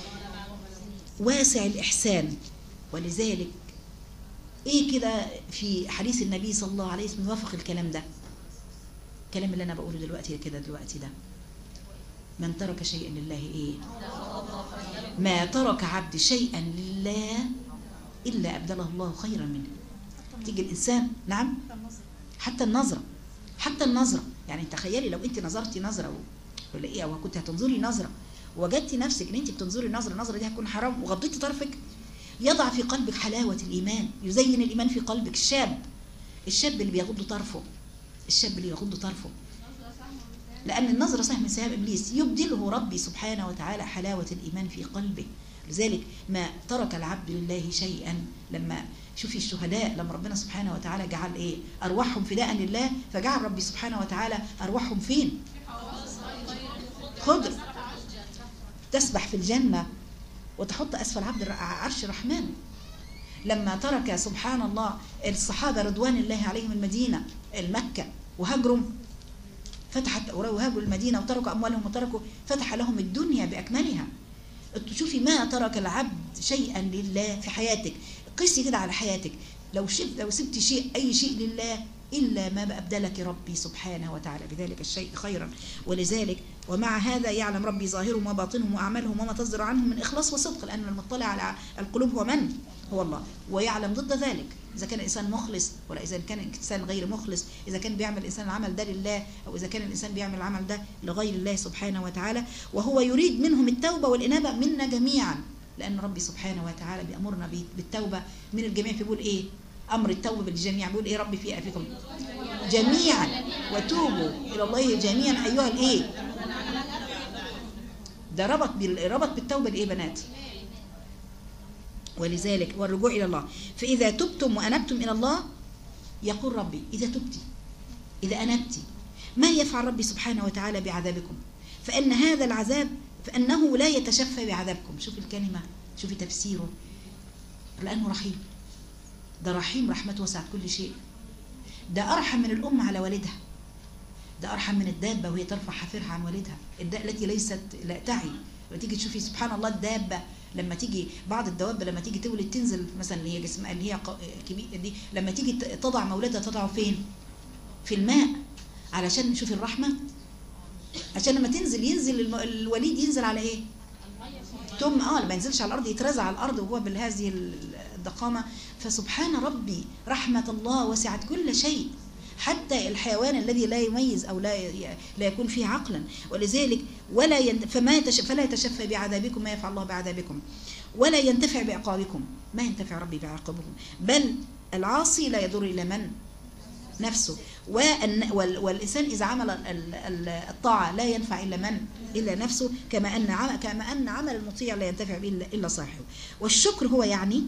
واسع الإحسان ولذلك ايه كده في حديث النبي صلى الله عليه وسلم يوافق الكلام ده الكلام اللي انا بقوله دلوقتي كده دلوقتي ده من ترك شيئا لله ايه ما ترك عبد شيئا لله الا ابدله الله خيرا منه تيجي الانسان نعم حتى النظره حتى النظره يعني تخيلي لو انت نظرتي نظره و- ولا ايه او كنت هتنظري نظره وجدتي نفسك ان انت بتنظري نظره النظره دي هتكون حرام وغضيتي طرفك يضع في قلبك حلاوه الايمان يزين الايمان في قلبك الشاب الشاب اللي بيغض طرفه الشاب اللي يغض طرفه لأن النظرة سهم سهام إبليس يبدله ربي سبحانه وتعالى حلاوة الإيمان في قلبه لذلك ما ترك العبد لله شيئا لما شوفي الشهداء لما ربنا سبحانه وتعالى جعل ايه ارواحهم فداء لله فجعل ربي سبحانه وتعالى ارواحهم فين خضر تسبح في الجنة وتحط أسفل عبد الر- عرش الرحمن لما ترك سبحان الله الصحابة رضوان الله عليهم المدينة المكة وهاجروا فتحت وهاجروا المدينة وتركوا أموالهم وتركوا فتح لهم الدنيا بأكملها شوفي ما ترك العبد شيئا لله في حياتك قسي كده على حياتك لو شفت لو سبت شيء أي شيء لله إلا ما أبدلك ربي سبحانه وتعالى بذلك الشيء خيرا ولذلك ومع هذا يعلم ربي ظاهرهم وباطنهم وأعمالهم وما تصدر عنهم من إخلاص وصدق لأن المطلع على القلوب هو من؟ هو الله ويعلم ضد ذلك إذا كان الإنسان مخلص ولا إذا كان الإنسان غير مخلص إذا كان بيعمل الإنسان العمل ده لله أو إذا كان الإنسان بيعمل العمل ده لغير الله سبحانه وتعالى وهو يريد منهم التوبة والإنابة منا جميعا لأن ربي سبحانه وتعالى بيأمرنا بي- بالتوبة من الجميع فبيقول إيه أمر التوبة بالجميع بيقول إيه ربي في فيكم جميعا وتوبوا إلى الله جميعا أيها الإيه ده ربط بال- ربط بالتوبة لإيه بنات ولذلك والرجوع إلى الله فإذا تبتم وأنبتم إلى الله يقول ربي إذا تبتي إذا أنبتي ما يفعل ربي سبحانه وتعالى بعذابكم فإن هذا العذاب فأنه لا يتشفى بعذابكم شوف الكلمة شوفي تفسيره لأنه رحيم ده رحيم رحمته وسعت كل شيء ده أرحم من الأم على والدها ده أرحم من الدابة وهي ترفع حافرها عن والدها الداء التي ليست لا تعي لما تيجي تشوفي سبحان الله الدابة لما تيجي بعض الدواب لما تيجي تولد تنزل مثلا اللي هي جسمها اللي هي ق- كبيرة دي لما تيجي ت- تضع مولدها تضعه فين؟ في الماء علشان نشوف الرحمة عشان لما تنزل ينزل الم- الوليد ينزل على ايه؟ ثم اه ما ينزلش على الارض يترزع على الارض وهو بهذه الضخامه فسبحان ربي رحمه الله وسعت كل شيء حتى الحيوان الذي لا يميز او لا ي- لا يكون فيه عقلا ولذلك ولا ين فما يتش فلا يتشفى بعذابكم ما يفعل الله بعذابكم ولا ينتفع بعقابكم ما ينتفع ربي بعقابكم بل العاصي لا يضر الا من نفسه والن- وال- والإنسان إذا عمل ال- ال- الطاعة لا ينفع إلا من إلا نفسه كما أن عم- كما أن عمل المطيع لا ينتفع به إلا- إلا صاحبه والشكر هو يعني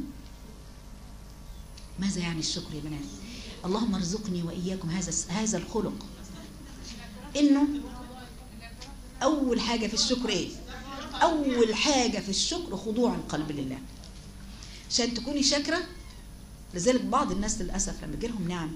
ماذا يعني الشكر يا بنات اللهم ارزقني وإياكم هذا هذا الخلق إنه أول حاجة في الشكر إيه أول حاجة في الشكر خضوع القلب لله عشان تكوني شاكرة لذلك بعض الناس للاسف لما يجيلهم نعم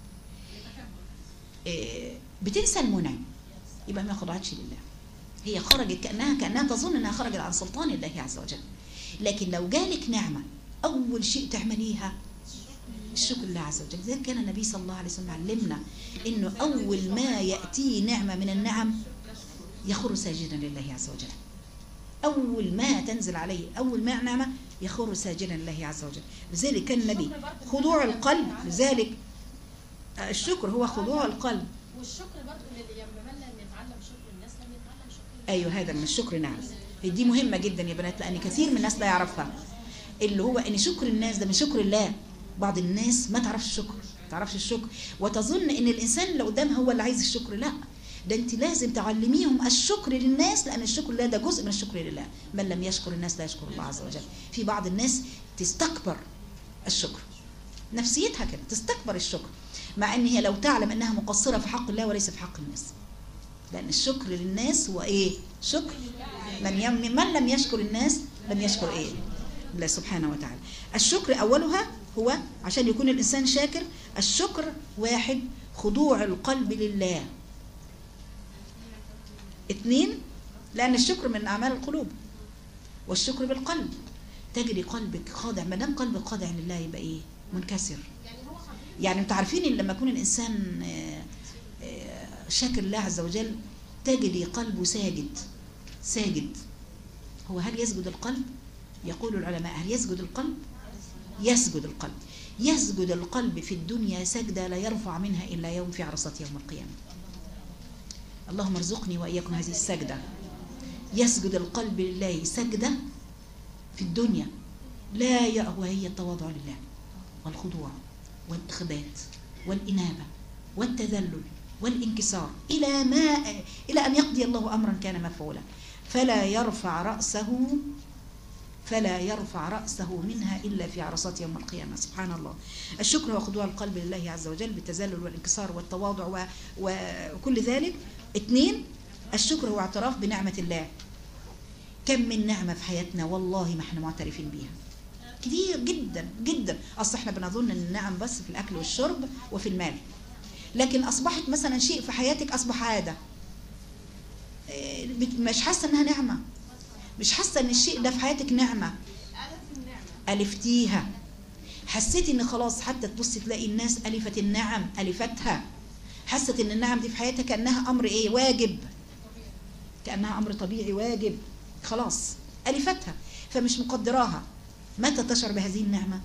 إيه، بتنسى المنعم يبقى ما خضعتش لله هي خرجت كانها كانها تظن انها خرجت عن سلطان الله عز وجل لكن لو جالك نعمه اول شيء تعمليها الشكر لله عز وجل لذلك كان النبي صلى الله عليه وسلم علمنا انه اول ما ياتيه نعمه من النعم يخر ساجدا لله عز وجل اول ما تنزل عليه اول ما نعمه يخر ساجدا لله عز وجل لذلك كان النبي خضوع القلب لذلك الشكر هو خضوع القلب والشكر برضه اللي لما منا نتعلم شكر الناس لم يتعلم شكر ايوه هذا من الشكر نعم دي مهمه جدا يا بنات لان كثير من الناس لا يعرفها اللي هو ان شكر الناس ده من شكر الله بعض الناس ما تعرفش الشكر ما تعرفش الشكر وتظن ان الانسان اللي قدامها هو اللي عايز الشكر لا ده انت لازم تعلميهم الشكر للناس لان الشكر لله ده جزء من الشكر لله من لم يشكر الناس لا يشكر الله عز وجل في بعض الناس تستكبر الشكر نفسيتها كده تستكبر الشكر مع ان هي لو تعلم انها مقصره في حق الله وليس في حق الناس لان الشكر للناس هو ايه شكر من يم من لم يشكر الناس لم يشكر ايه الله سبحانه وتعالى الشكر اولها هو عشان يكون الانسان شاكر الشكر واحد خضوع القلب لله اثنين لان الشكر من اعمال القلوب والشكر بالقلب تجري قلبك خاضع ما دام قلبك خاضع لله يبقى ايه منكسر يعني انتوا عارفين ان لما يكون الانسان آه، آه، شاكر الله عز وجل تجري قلبه ساجد ساجد هو هل يسجد القلب يقول العلماء هل يسجد القلب يسجد القلب يسجد القلب في الدنيا سجدة لا يرفع منها إلا يوم في عرصة يوم القيامة اللهم ارزقني وإياكم هذه السجدة يسجد القلب لله سجدة في الدنيا لا ي- وهي التواضع لله والخضوع والإخبات والإنابة والتذلل والانكسار إلى ما إلى أن يقضي الله أمرا كان مفعولا فلا يرفع رأسه فلا يرفع رأسه منها إلا في عرصات يوم القيامة سبحان الله الشكر هو خضوع القلب لله عز وجل بالتذلل والانكسار والتواضع و- وكل ذلك اثنين الشكر هو اعتراف بنعمة الله كم من نعمة في حياتنا والله ما احنا معترفين بيها كتير جدا جدا اصل احنا بنظن ان النعم بس في الاكل والشرب وفي المال لكن اصبحت مثلا شيء في حياتك اصبح عاده إيه، بت- مش حاسه انها نعمه مش حاسه ان الشيء ده في حياتك نعمه ألف النعمة ألفتيها حسيتي ان خلاص حتى تبصي تلاقي الناس ألفت النعم ألفتها حست ان النعم دي في حياتها كأنها أمر ايه واجب كأنها أمر طبيعي واجب خلاص ألفتها فمش مقدراها متى تشعر بهذه النعمة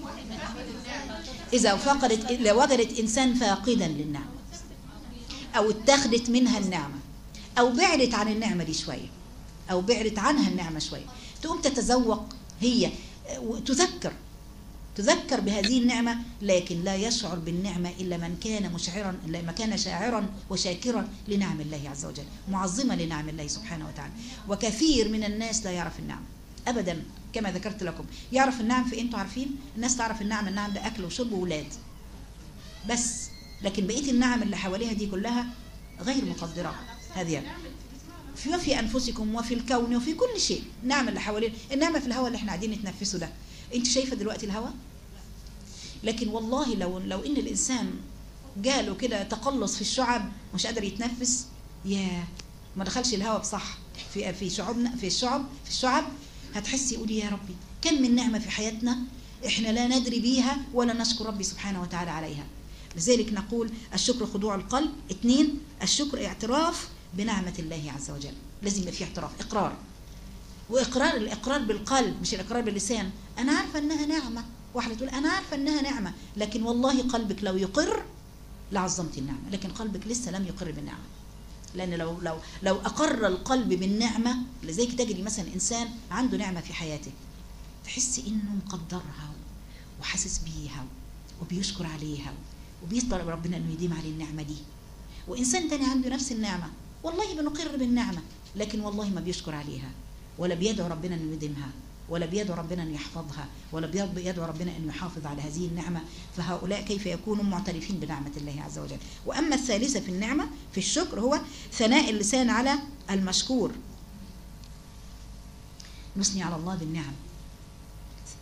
إذا فقدت إذا وجدت إنسان فاقدا للنعمة أو اتخذت منها النعمة أو بعدت عن النعمة دي شوية أو بعدت عنها النعمة شوية تقوم تتذوق هي تذكر تذكر بهذه النعمة لكن لا يشعر بالنعمة إلا من كان مشعرا إلا من كان شاعرا وشاكرا لنعم الله عز وجل معظما لنعم الله سبحانه وتعالى وكثير من الناس لا يعرف النعم أبدا كما ذكرت لكم يعرف النعم في أنتوا عارفين الناس تعرف النعم النعم ده أكل وشرب وولاد بس لكن بقية النعم اللي حواليها دي كلها غير مقدرة هذه في وفي انفسكم وفي الكون وفي كل شيء نعم اللي حوالينا النعمه في الهواء اللي احنا قاعدين نتنفسه ده انت شايفه دلوقتي الهواء لكن والله لو لو ان الانسان جاله كده تقلص في الشعب مش قادر يتنفس يا ما دخلش الهواء بصح في في شعوبنا في الشعب في الشعب هتحسي يقولي يا ربي كم من نعمه في حياتنا احنا لا ندري بيها ولا نشكر ربي سبحانه وتعالى عليها لذلك نقول الشكر خضوع القلب اثنين الشكر اعتراف بنعمة الله عز وجل لازم يبقى فيه اعتراف إقرار وإقرار الإقرار بالقلب مش الإقرار باللسان أنا عارفة أنها نعمة واحدة تقول أنا عارفة أنها نعمة لكن والله قلبك لو يقر لعظمت النعمة لكن قلبك لسه لم يقر بالنعمة لأن لو لو لو أقر القلب بالنعمة لذلك تجري مثلا إنسان عنده نعمة في حياته تحس إنه مقدرها وحاسس بيها وبيشكر عليها وبيطلب ربنا إنه يديم عليه النعمة دي وإنسان تاني عنده نفس النعمة والله بنقر بالنعمة لكن والله ما بيشكر عليها ولا بيدعو ربنا أن يديمها ولا بيدعو ربنا أن يحفظها ولا بيدعو ربنا أن يحافظ على هذه النعمة فهؤلاء كيف يكونوا معترفين بنعمة الله عز وجل وأما الثالثة في النعمة في الشكر هو ثناء اللسان على المشكور نثني على الله بالنعم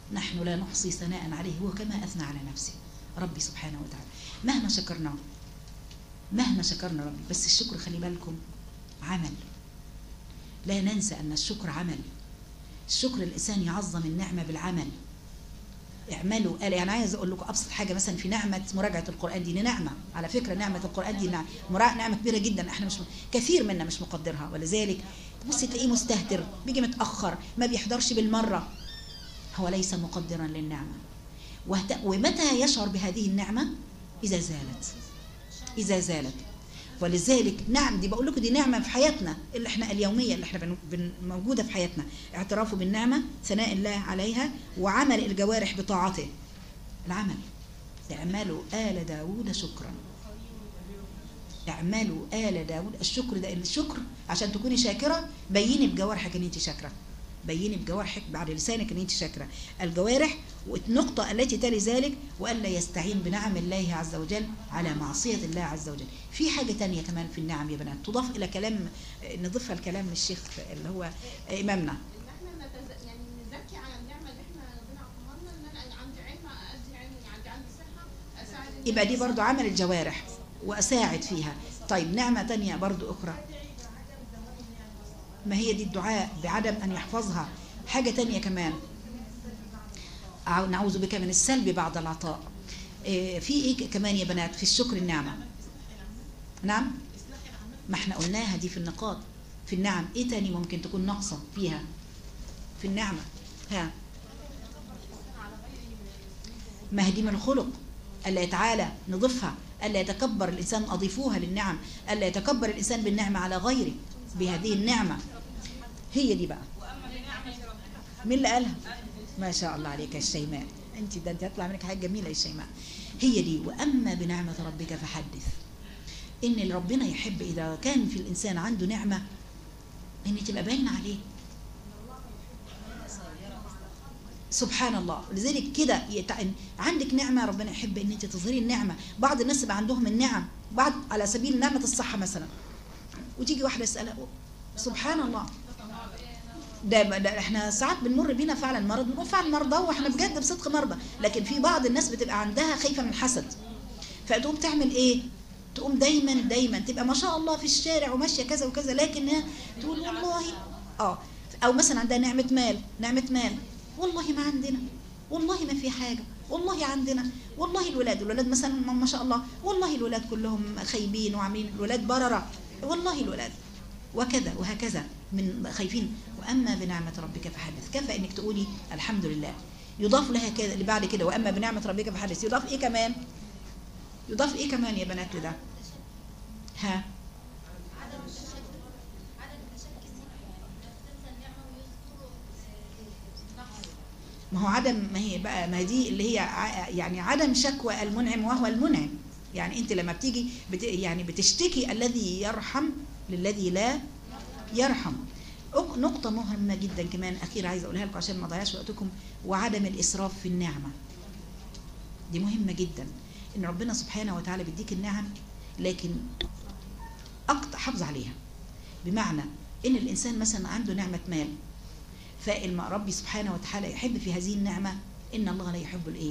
نحن لا نحصي ثناء عليه هو كما أثنى على نفسه ربي سبحانه وتعالى مهما شكرناه مهما شكرنا ربي بس الشكر خلي بالكم عمل لا ننسى أن الشكر عمل الشكر الإنسان يعظم النعمة بالعمل اعملوا قال يعني عايز اقول لكم ابسط حاجه مثلا في نعمه مراجعه القران دي نعمه على فكره نعمه القران دي نعمه مرا- نعمه كبيره جدا احنا مش كثير منا مش مقدرها ولذلك بص تلاقيه مستهتر بيجي متاخر ما بيحضرش بالمره هو ليس مقدرا للنعمه وهت- ومتى يشعر بهذه النعمه اذا زالت اذا زالت ولذلك نعم دي بقول لكم دي نعمه في حياتنا اللي احنا اليوميه اللي احنا بن- بن- موجوده في حياتنا اعترافه بالنعمه ثناء الله عليها وعمل الجوارح بطاعته العمل اعملوا آل داود شكرا اعملوا آل داود الشكر ده الشكر عشان تكوني شاكرة بيني بجوارحك ان انت شاكرة بيني بجوارحك بعد لسانك ان انت شاكرة الجوارح والنقطة التي تلي ذلك وألا يستعين بنعم الله عز وجل على معصية الله عز وجل في حاجة تانية كمان في النعم يا بنات تضاف إلى كلام نضيفها الكلام للشيخ اللي هو إمامنا ان احنا نتز... يعني نزكي على النعمه اللي احنا ربنا عطاها لنا ان انا عندي علم ادي علم عندي عندي صحه اساعد الناس. يبقى دي برضو عمل الجوارح وأساعد فيها طيب نعمة تانية برضو أخرى ما هي دي الدعاء بعدم أن يحفظها حاجة تانية كمان أعو- نعوذ بك من السلب بعد العطاء إيه، في ايه كمان يا بنات في الشكر النعمة نعم ما احنا قلناها دي في النقاط في النعم ايه تاني ممكن تكون ناقصة فيها في النعمة ها ما هي دي من الخلق ألا يتعالى نضيفها ألا يتكبر الإنسان أضيفوها للنعم ألا يتكبر الإنسان بالنعمة على غيره بهذه النعمة هي دي بقى مين اللي قالها ما شاء الله عليك يا الشيماء انت ده انت هتطلع منك حاجه جميله يا الشيماء هي دي واما بنعمه ربك فحدث ان ربنا يحب اذا كان في الانسان عنده نعمه ان تبقى باينه عليه سبحان الله لذلك كده يتع... عندك نعمه ربنا يحب ان انت تظهري النعمه بعض الناس يبقى عندهم النعم بعض على سبيل نعمه الصحه مثلا وتيجي واحده تسالها سبحان الله ده, ده احنا ساعات بنمر بينا فعلا مرض بنقول فعلا مرضى واحنا بجد بصدق مرضى لكن في بعض الناس بتبقى عندها خايفه من الحسد فتقوم تعمل ايه تقوم دايما دايما تبقى ما شاء الله في الشارع وماشيه كذا وكذا لكنها تقول والله اه او مثلا عندها نعمه مال نعمه مال والله ما عندنا والله ما في حاجه والله عندنا والله الولاد الولاد مثلا ما شاء الله والله الولاد كلهم خايبين وعاملين الولاد برره والله الولاد وكذا وهكذا من خايفين واما بنعمه ربك فحدث كفى انك تقولي الحمد لله يضاف لها كده اللي بعد كده واما بنعمه ربك فحدث يضاف ايه كمان يضاف ايه كمان يا بنات لده ها عدم التشكي عدم التشكي تنسى النعمة ويذكر نقص ما هو عدم ما هي بقى ما دي اللي هي ع- يعني عدم شكوى المنعم وهو المنعم يعني انت لما بتيجي بت يعني بتشتكي الذي يرحم للذي لا يرحم أك- نقطة مهمة جدا كمان أخيرة عايزة أقولها لكم عشان ما أضيعش وقتكم وعدم الإسراف في النعمة دي مهمة جدا إن ربنا سبحانه وتعالى بيديك النعم لكن أقط حافظ عليها بمعنى إن الإنسان مثلا عنده نعمة مال فالما ربي سبحانه وتعالى يحب في هذه النعمة إن الله لا يحب الإيه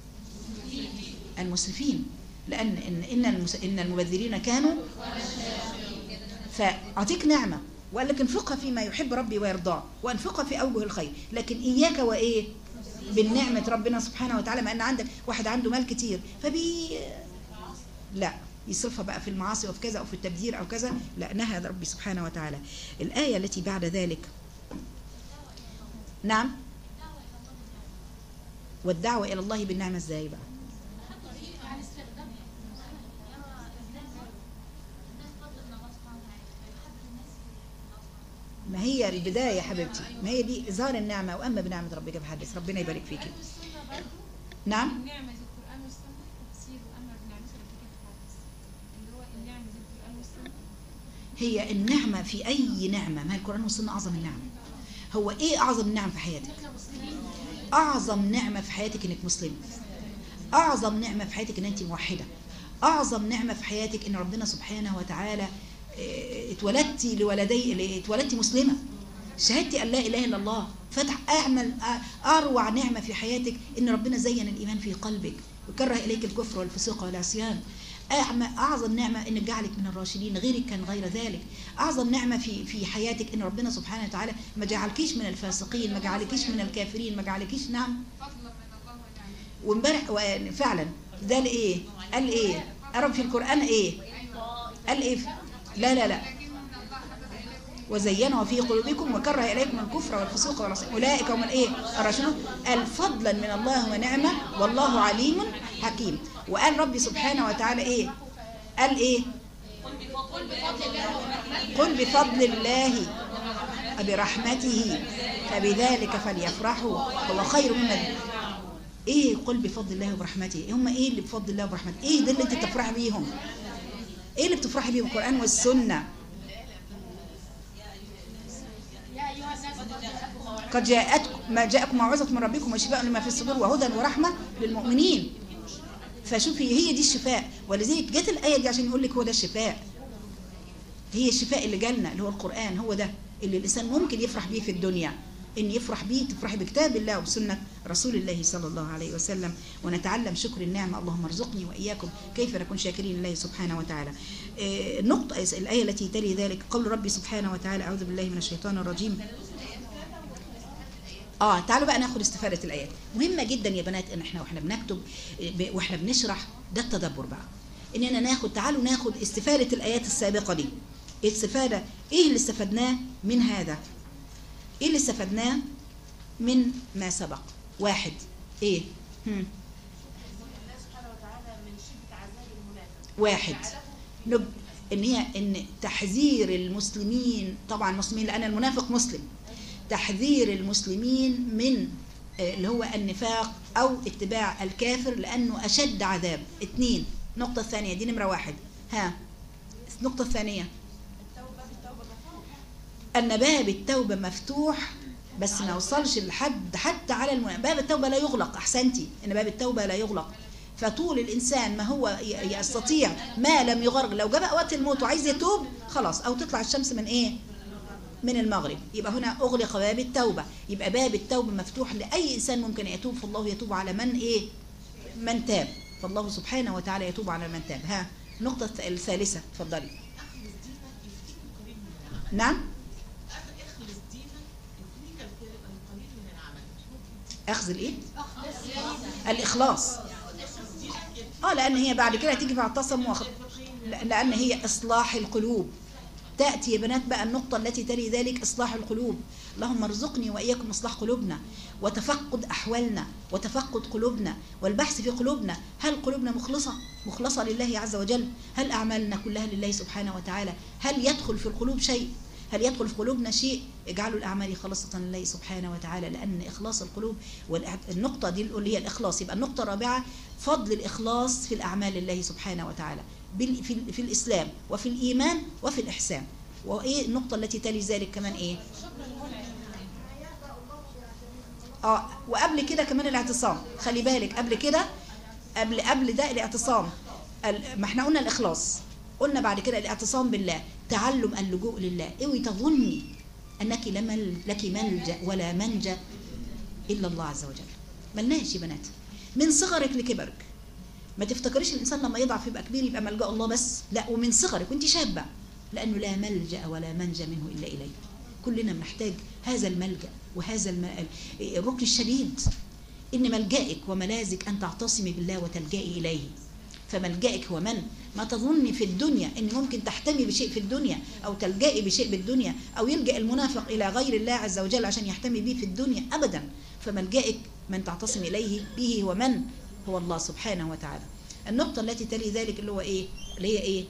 المسرفين لأن إن إن, المس... إن المبذرين كانوا فأعطيك نعمة وقال لك انفقها فيما يحب ربي ويرضاه وانفقها في أوجه الخير لكن إياك وإيه بالنعمة ربنا سبحانه وتعالى ما أن عندك واحد عنده مال كتير فبي لا يصرفها بقى في المعاصي وفي كذا أو في التبذير أو كذا لا نهى ربي سبحانه وتعالى الآية التي بعد ذلك نعم والدعوة إلى الله بالنعمة إزاي بقى عن استخدامها يرى الناس الناس فضل من الله سبحانه وتعالى فيحب الناس في ما هي البداية يا حبيبتي ما هي دي إظهار النعمة وأما بنعمة ربك فحدث ربنا يبارك فيكي والسنة برضه نعم النعمة دي القرآن والسنة تفسير وأما بنعمة ربك فحدث اللي هو النعمة دي القرآن والسنة هي النعمة في أي نعمة ما هي القرآن والسنة أعظم النعم هو إيه أعظم النعم في حياتك أعظم نعمة في حياتك إنك مسلمة أعظم نعمة في حياتك إن أنت موحدة أعظم نعمة في حياتك إن ربنا سبحانه وتعالى آه، اتولدتي لولدي اتولدتي مسلمة شهادتي ان لا اله الا الله فتح اعمل أ- اروع نعمه في حياتك ان ربنا زين الايمان في قلبك وكره اليك الكفر والفسوق والعصيان أعم- اعظم نعمه ان جعلك من الراشدين غيرك كان غير ذلك اعظم نعمه في في حياتك ان ربنا سبحانه وتعالى ما جعلكيش من الفاسقين ما جعلكيش من الكافرين ما جعلكيش نعم وامبارح و- فعلا ده ايه قال ايه قرب في القران ايه قال ايه لا لا لا وزينه في قلوبكم وكره اليكم الكفر والفسوق والعصيان اولئك هم الايه الراشدون قال فضلا من الله ونعمه والله عليم حكيم وقال ربي سبحانه وتعالى ايه قال ايه قل بفضل الله برحمته فبذلك فليفرحوا هو خير مما ايه قل بفضل الله وبرحمته هم ايه اللي بفضل الله وبرحمته ايه ده اللي انت تفرحي بيهم ايه اللي بتفرحي بيه القران والسنه قد جاءتكم ما جاءكم موعظة من ربكم وشفاء لما في الصدور وهدى ورحمة للمؤمنين فشوفي هي دي الشفاء ولذلك جت الآية دي عشان يقول لك هو ده الشفاء هي الشفاء اللي جالنا اللي هو القرآن هو ده اللي الإنسان ممكن يفرح بيه في الدنيا إن يفرح بيه تفرحي بكتاب الله وسنة رسول الله صلى الله عليه وسلم ونتعلم شكر النعمة اللهم ارزقني وإياكم كيف نكون شاكرين لله سبحانه وتعالى آه، النقطة الآية التي تلي ذلك قول ربي سبحانه وتعالى أعوذ بالله من الشيطان الرجيم اه تعالوا بقى ناخد استفادة الآيات مهمة جدا يا بنات ان احنا واحنا بنكتب ب- واحنا بنشرح ده التدبر بقى اننا ناخد تعالوا ناخد استفادة الآيات السابقة دي استفادة ايه اللي استفدناه من هذا ايه اللي استفدناه من ما سبق واحد ايه هم. الله سبحانه وتعالى من شدة عذاب المنافق واحد نب ان هي ان تحذير المسلمين طبعا المسلمين لان المنافق مسلم تحذير المسلمين من آه، اللي هو النفاق او اتباع الكافر لانه اشد عذاب اثنين النقطه الثانيه دي نمره واحد ها النقطه الثانيه ان باب التوبه مفتوح بس ما وصلش لحد حتى على المنافق باب التوبه لا يغلق احسنتي ان باب التوبه لا يغلق فطول الانسان ما هو ي- يستطيع ما لم يغرق لو جاء وقت الموت وعايز يتوب خلاص او تطلع الشمس من ايه من المغرب يبقى هنا اغلق باب التوبه يبقى باب التوبه مفتوح لاي انسان ممكن يتوب فالله يتوب على من ايه من تاب فالله سبحانه وتعالى يتوب على من تاب ها النقطه الث- الثالثه اتفضلي نعم اخلص دينك يكفيك القليل من العمل اخذ الايه الاخلاص اه لان هي بعد كده هتيجي فاعتصم واخ... لا- لان هي اصلاح القلوب تاتي يا بنات بقى النقطه التي تلي ذلك اصلاح القلوب اللهم ارزقني واياكم اصلاح قلوبنا وتفقد احوالنا وتفقد قلوبنا والبحث في قلوبنا هل قلوبنا مخلصه مخلصه لله عز وجل هل اعمالنا كلها لله سبحانه وتعالى هل يدخل في القلوب شيء هل يدخل في قلوبنا شيء اجعلوا الاعمال خالصه لله سبحانه وتعالى لان اخلاص القلوب والنقطه دي اللي هي الاخلاص يبقى النقطه الرابعه فضل الاخلاص في الاعمال لله سبحانه وتعالى بال- في, في الاسلام وفي الايمان وفي الاحسان وايه النقطه التي تلي ذلك كمان ايه اه وقبل كده كمان الاعتصام خلي بالك قبل كده قبل قبل ده الاعتصام ال- ما احنا قلنا الاخلاص قلنا بعد كده الاعتصام بالله تعلم اللجوء لله اوعي تظني انك لمل لك ملجا ولا منجا الا الله عز وجل ملناش يا بنات من صغرك لكبرك ما تفتكريش الانسان لما يضعف يبقى كبير يبقى ملجا الله بس لا ومن صغرك وانت شابه لانه لا ملجا ولا منجا منه الا اليه كلنا بنحتاج هذا الملجا وهذا الم... الركن الشديد ان ملجئك وملاذك ان تعتصمي بالله وتلجئي اليه فملجئك هو من ما تظني في الدنيا ان ممكن تحتمي بشيء في الدنيا او تلجئي بشيء بالدنيا او يلجا المنافق الى غير الله عز وجل عشان يحتمي به في الدنيا ابدا فملجئك من تعتصم اليه به هو من هو الله سبحانه وتعالى النقطه التي تلي ذلك اللي هو ايه اللي هي ايه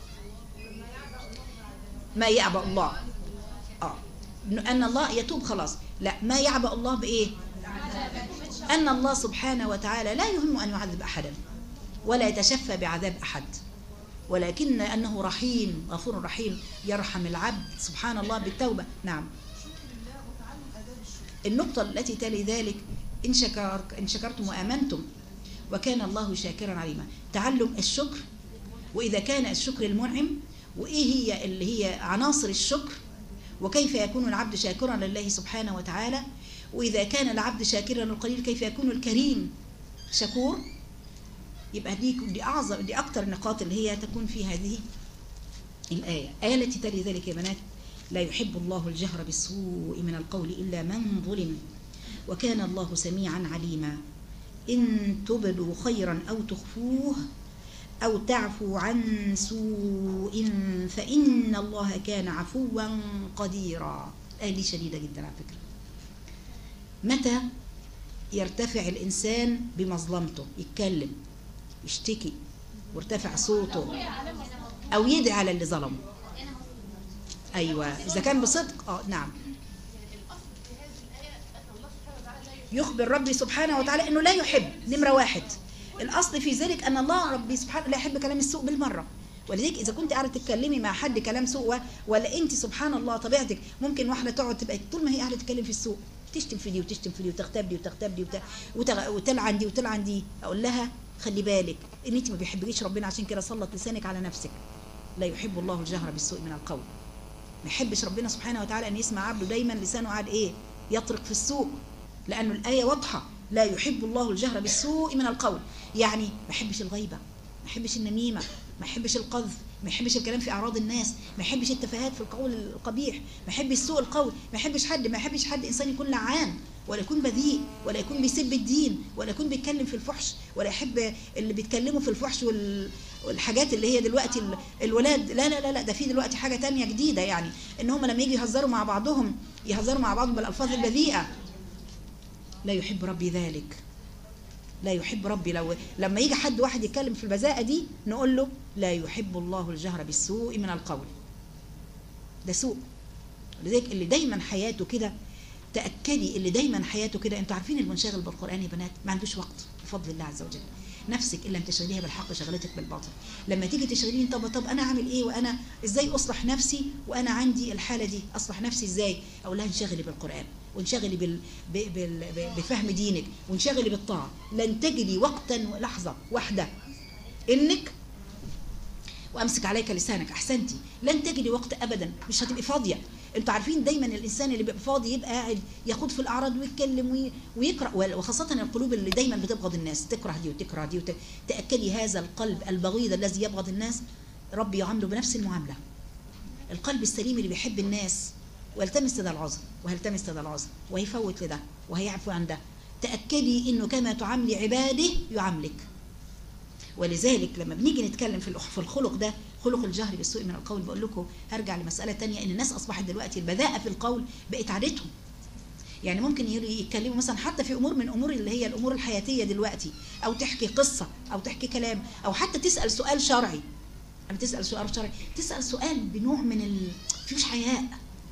ما يعبأ الله اه ان الله يتوب خلاص لا ما يعبأ الله بايه ان الله سبحانه وتعالى لا يهم ان يعذب احدا ولا يتشفى بعذاب احد ولكن انه رحيم غفور رحيم يرحم العبد سبحان الله بالتوبه نعم النقطة التي تلي ذلك إن, شكر إن شكرتم وآمنتم وكان الله شاكرا عليما تعلم الشكر وإذا كان الشكر المنعم وإيه هي اللي هي عناصر الشكر وكيف يكون العبد شاكرا لله سبحانه وتعالى وإذا كان العبد شاكرا للقليل كيف يكون الكريم شكور يبقى دي دي أعظم دي أكتر النقاط اللي هي تكون في هذه الآية آية التي تلي ذلك يا بنات لا يحب الله الجهر بالسوء من القول إلا من ظلم وكان الله سميعا عليما إن تبدوا خيرا أو تخفوه أو تعفو عن سوء فإن الله كان عفوا قديرا الآية دي شديدة جدا على فكرة متى يرتفع الإنسان بمظلمته يتكلم يشتكي وارتفع صوته أو يدعي على اللي ظلمه أيوة إذا كان بصدق آه نعم الاصل في هذه الايه ان الله سبحانه وتعالى لا يحب يخبر ربي سبحانه وتعالى انه لا يحب نمره واحد الاصل في ذلك ان الله ربي سبحانه لا يحب كلام السوء بالمره ولذلك اذا كنت قاعده تتكلمي مع حد كلام سوء و- ولا انت سبحان الله طبيعتك ممكن واحده تقعد تبقى طول ما هي قاعده تتكلم في السوء تشتم في دي وتشتم في دي وتغتاب دي وتغتاب دي وت- وتغ- وتلعن دي وتلعن دي اقول لها خلي بالك ان انت ما بيحبكيش ربنا عشان كده سلط لسانك على نفسك لا يحب الله الجهر بالسوء من القول ما يحبش ربنا سبحانه وتعالى ان يسمع عبده دايما لسانه قاعد ايه يطرق في السوء لانه الايه واضحه لا يحب الله الجهر بالسوء من القول يعني ما يحبش الغيبه ما يحبش النميمه ما يحبش القذف ما يحبش الكلام في اعراض الناس ما يحبش التفاهات في القول القبيح ما يحبش سوء القول ما يحبش حد ما يحبش حد انسان يكون لعان ولا يكون بذيء ولا يكون بيسب الدين ولا يكون بيتكلم في الفحش ولا يحب اللي بيتكلموا في الفحش وال والحاجات اللي هي دلوقتي ال- الولاد لا لا لا لا ده في دلوقتي حاجه تانية جديده يعني ان هم لما يجي يهزروا مع بعضهم يهزروا مع بعضهم بالالفاظ البذيئه لا يحب ربي ذلك لا يحب ربي لو لما يجي حد واحد يتكلم في البذاءة دي نقول له لا يحب الله الجهر بالسوء من القول ده سوء لذلك اللي دايما حياته كده تأكدي اللي دايما حياته كده انتوا عارفين المنشغل بالقرآن يا بنات ما عندوش وقت بفضل الله عز وجل نفسك ان لم تشغليها بالحق شغلتك بالباطل لما تيجي تشغليني طب طب انا اعمل ايه وانا ازاي اصلح نفسي وانا عندي الحاله دي اصلح نفسي ازاي اقول لها انشغلي بالقران وانشغلي بال... ب... بال... ب... بفهم دينك وانشغلي بالطاعه لن تجدي وقتا لحظه واحده انك وامسك عليك لسانك احسنتي لن تجدي وقت ابدا مش هتبقي فاضيه انتوا عارفين دايما الانسان اللي بيبقى فاضي يبقى قاعد يخوض في الاعراض ويتكلم وي- ويقرا وخاصه القلوب اللي دايما بتبغض الناس تكره دي وتكره دي وت... تاكدي هذا القلب البغيض الذي يبغض الناس ربي يعامله بنفس المعامله القلب السليم اللي بيحب الناس ويلتمس لده العذر ويلتمس لده العذر ويفوت لده وهيعفو عن ده تاكدي انه كما تعاملي عباده يعاملك ولذلك لما بنيجي نتكلم في الأخ- في الخلق ده خلق الجهر بالسوء من القول بقول لكم هرجع لمسألة تانية ان الناس اصبحت دلوقتي البذاءة في القول بقت عادتهم يعني ممكن يري- يتكلموا مثلا حتى في امور من امور اللي هي الامور الحياتيه دلوقتي او تحكي قصه او تحكي كلام او حتى تسال سؤال شرعي اما تسال سؤال شرعي تسال سؤال بنوع من ال... فيش حياء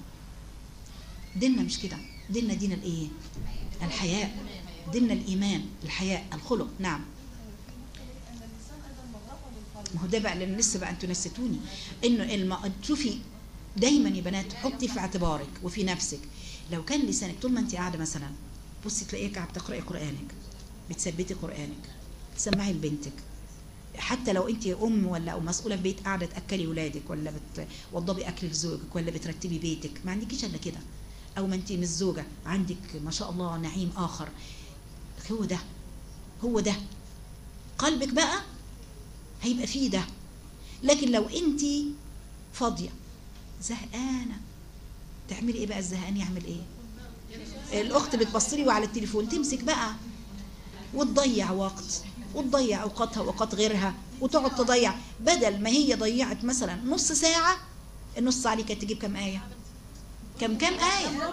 ديننا مش كده ديننا دين الايه الحياء ديننا الايمان الحياء الخلق نعم ان اللسان ايضا مغرفه للقلب ما هو ده بقى لان لسه بقى انتوا نسيتوني انه الم... شوفي دايما يا بنات حطي في اعتبارك وفي نفسك لو كان لسانك طول ما انت قاعده مثلا بصي تلاقيك قاعده بتقراي قرانك بتثبتي قرانك تسمعي لبنتك حتى لو انت ام ولا او مسؤوله في بيت قاعده تاكلي ولادك ولا بتوضبي اكل لزوجك ولا بترتبي بيتك ما عندكيش الا كده او ما انت مش زوجه عندك ما شاء الله نعيم اخر هو ده هو ده قلبك بقى هيبقى فيه ده لكن لو انت فاضيه زهقانه تعملي ايه بقى الزهقان يعمل ايه الاخت بتبصلي وعلى التليفون تمسك بقى وتضيع وقت وتضيع اوقاتها واوقات غيرها وتقعد تضيع بدل ما هي ضيعت مثلا نص ساعه النص ساعه دي كانت تجيب كام ايه كم كم ايه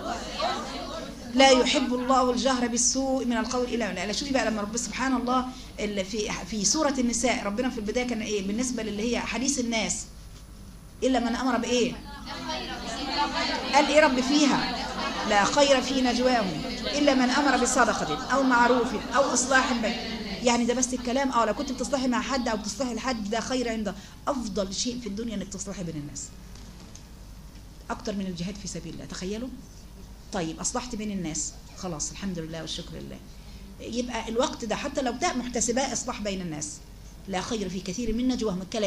لا يحب الله الجهر بالسوء من القول الا من لا شوفي بقى لما رب سبحان الله اللي في في سوره النساء ربنا في البدايه كان ايه بالنسبه للي هي حديث الناس الا من امر بايه قال ايه رب فيها لا خير في نجواهم الا من امر بصدقه او معروف او اصلاح بين يعني ده بس الكلام اه لو كنت بتصلحي مع حد او بتصلحي لحد ده خير عند افضل شيء في الدنيا انك تصلحي بين الناس اكتر من الجهاد في سبيل الله تخيلوا طيب اصلحت بين الناس خلاص الحمد لله والشكر لله يبقى الوقت ده حتى لو ده محتسباه اصلاح بين الناس لا خير في كثير من نجواهم الكلام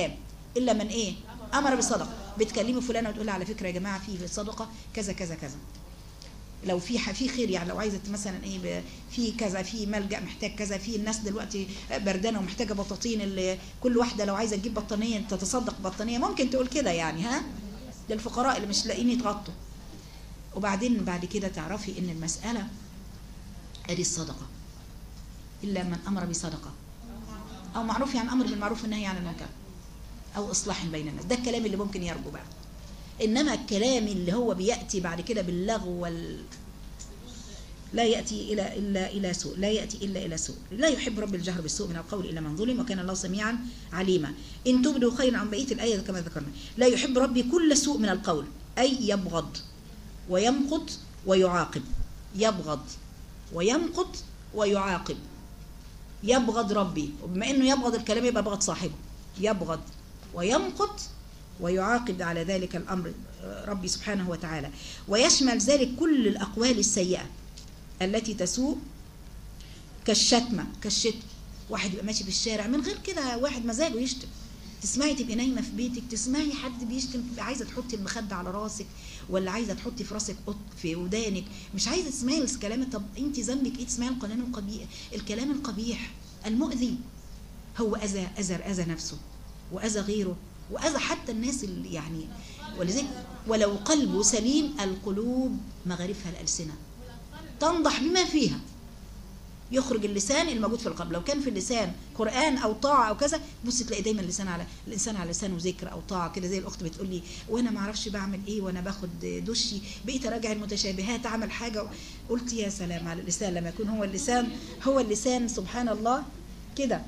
الا من ايه امر بالصدقه بتكلمي فلانه وتقول لها على فكره يا جماعه في الصدقه كذا كذا كذا لو في ح- في خير يعني لو عايزه مثلا ايه ب- في كذا في ملجا محتاج كذا في الناس دلوقتي بردانه ومحتاجه بطاطين اللي كل واحده لو عايزه تجيب بطانيه تتصدق بطانيه ممكن تقول كده يعني ها للفقراء اللي مش لاقيين يتغطوا وبعدين بعد كده تعرفي ان المساله ادي الصدقه الا من امر بصدقه او معروف يعني امر بالمعروف والنهي عن المنكر او اصلاح بين الناس ده الكلام اللي ممكن يرجو بقى انما الكلام اللي هو بياتي بعد كده باللغو وال لا ياتي الى الا الى سوء لا ياتي الا الى سوء لا يحب رب الجهر بالسوء من القول الا من ظلم وكان الله سميعا عليما ان تبدوا خيرا عن بقيه الايه كما ذكرنا لا يحب ربي كل سوء من القول اي يبغض ويمقت ويعاقب يبغض ويمقت ويعاقب يبغض ربي وبما انه يبغض الكلام يبقى بغض صاحبه يبغض ويمقت ويعاقب على ذلك الامر آه، ربي سبحانه وتعالى ويشمل ذلك كل الاقوال السيئه التي تسوء كالشتمه كالشتم واحد يبقى ماشي في الشارع من غير كده واحد مزاجه يشتم تسمعي تبقي نايمه في بيتك تسمعي حد بيشتم تبقي عايزه تحطي المخده على راسك ولا عايزه تحطي في راسك قط في ودانك مش عايزه تسمعي الكلام طب انت ذنبك ايه تسمعي الكلام القبيح الكلام القبيح المؤذي هو اذى اذى اذى نفسه واذى غيره واذى حتى الناس اللي يعني ولذلك ولو قلبه سليم القلوب مغارفها الالسنه تنضح بما فيها يخرج اللسان الموجود في القلب لو كان في اللسان قران او طاعه او كذا بص تلاقي دايما اللسان على الانسان على لسانه ذكر او طاعه كده زي الاخت بتقول لي وانا ما اعرفش بعمل ايه وانا باخد دشي بقيت اراجع المتشابهات اعمل حاجه قلت يا سلام على اللسان لما يكون هو اللسان هو اللسان سبحان الله كده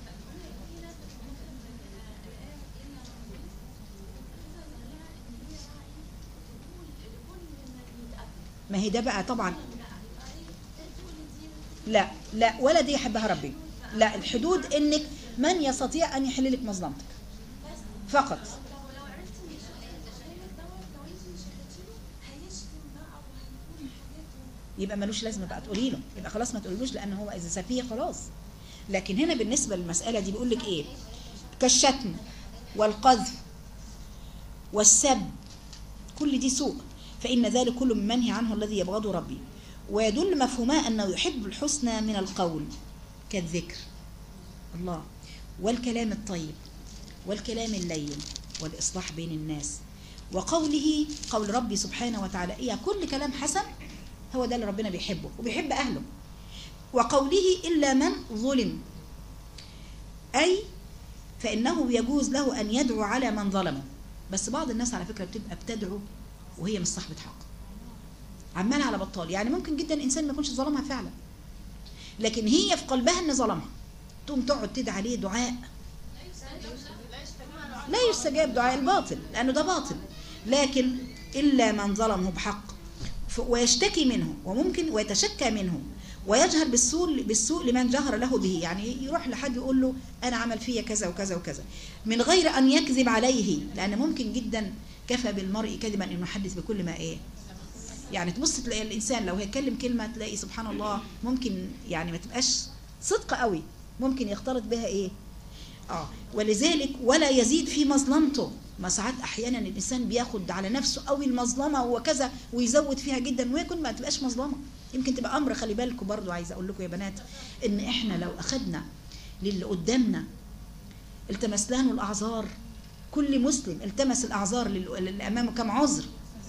ما هي ده بقى طبعا لا لا ولا دي يحبها ربي لا الحدود انك من يستطيع ان يحل لك مظلمتك فقط لو عرفت ان الشغالك دوت لو انت مش هتشيله هيشتم بقى وهيقول حاجات يبقى ملوش لازمه بقى تقولي له يبقى خلاص ما تقولوش لان هو اذا سفيه خلاص لكن هنا بالنسبه للمساله دي بيقول لك ايه كالشتم والقذف والسب كل دي سوء فان ذلك كله من منهي عنه الذي يبغضه ربي ويدل مفهوماه انه يحب الحسنى من القول كالذكر الله والكلام الطيب والكلام اللين والاصلاح بين الناس وقوله قول ربي سبحانه وتعالى إيه كل كلام حسن هو ده اللي ربنا بيحبه وبيحب أهله وقوله إلا من ظلم أي فإنه يجوز له أن يدعو على من ظلمه بس بعض الناس على فكرة بتبقى بتدعو وهي مش صاحبة حق عمالة على بطال يعني ممكن جدا إنسان ما يكونش ظلمها فعلا لكن هي في قلبها إن ظلمها تقوم تقعد تدعي عليه دعاء لا يستجاب دعاء الباطل لأنه ده باطل لكن إلا من ظلمه بحق ف- ويشتكي منه وممكن ويتشكى منه ويجهر بالسوء بالسوء لمن جهر له به يعني يروح لحد يقول له انا عمل فيا كذا وكذا وكذا من غير ان يكذب عليه لان ممكن جدا كفى بالمرء كذبا انه يحدث بكل ما ايه يعني تبص تلاقي الانسان لو هيتكلم كلمه تلاقي سبحان الله ممكن يعني ما تبقاش صدق قوي ممكن يختلط بها ايه اه ولذلك ولا يزيد في مظلمته ما ساعات احيانا الانسان بياخد على نفسه قوي المظلمه وكذا ويزود فيها جدا ويكون ما تبقاش مظلمه يمكن تبقى امر خلي بالكم برضو عايزه اقول لكم يا بنات ان احنا لو اخدنا للي قدامنا التمس له الاعذار كل مسلم التمس الاعذار لل- اللي امامه كم عذر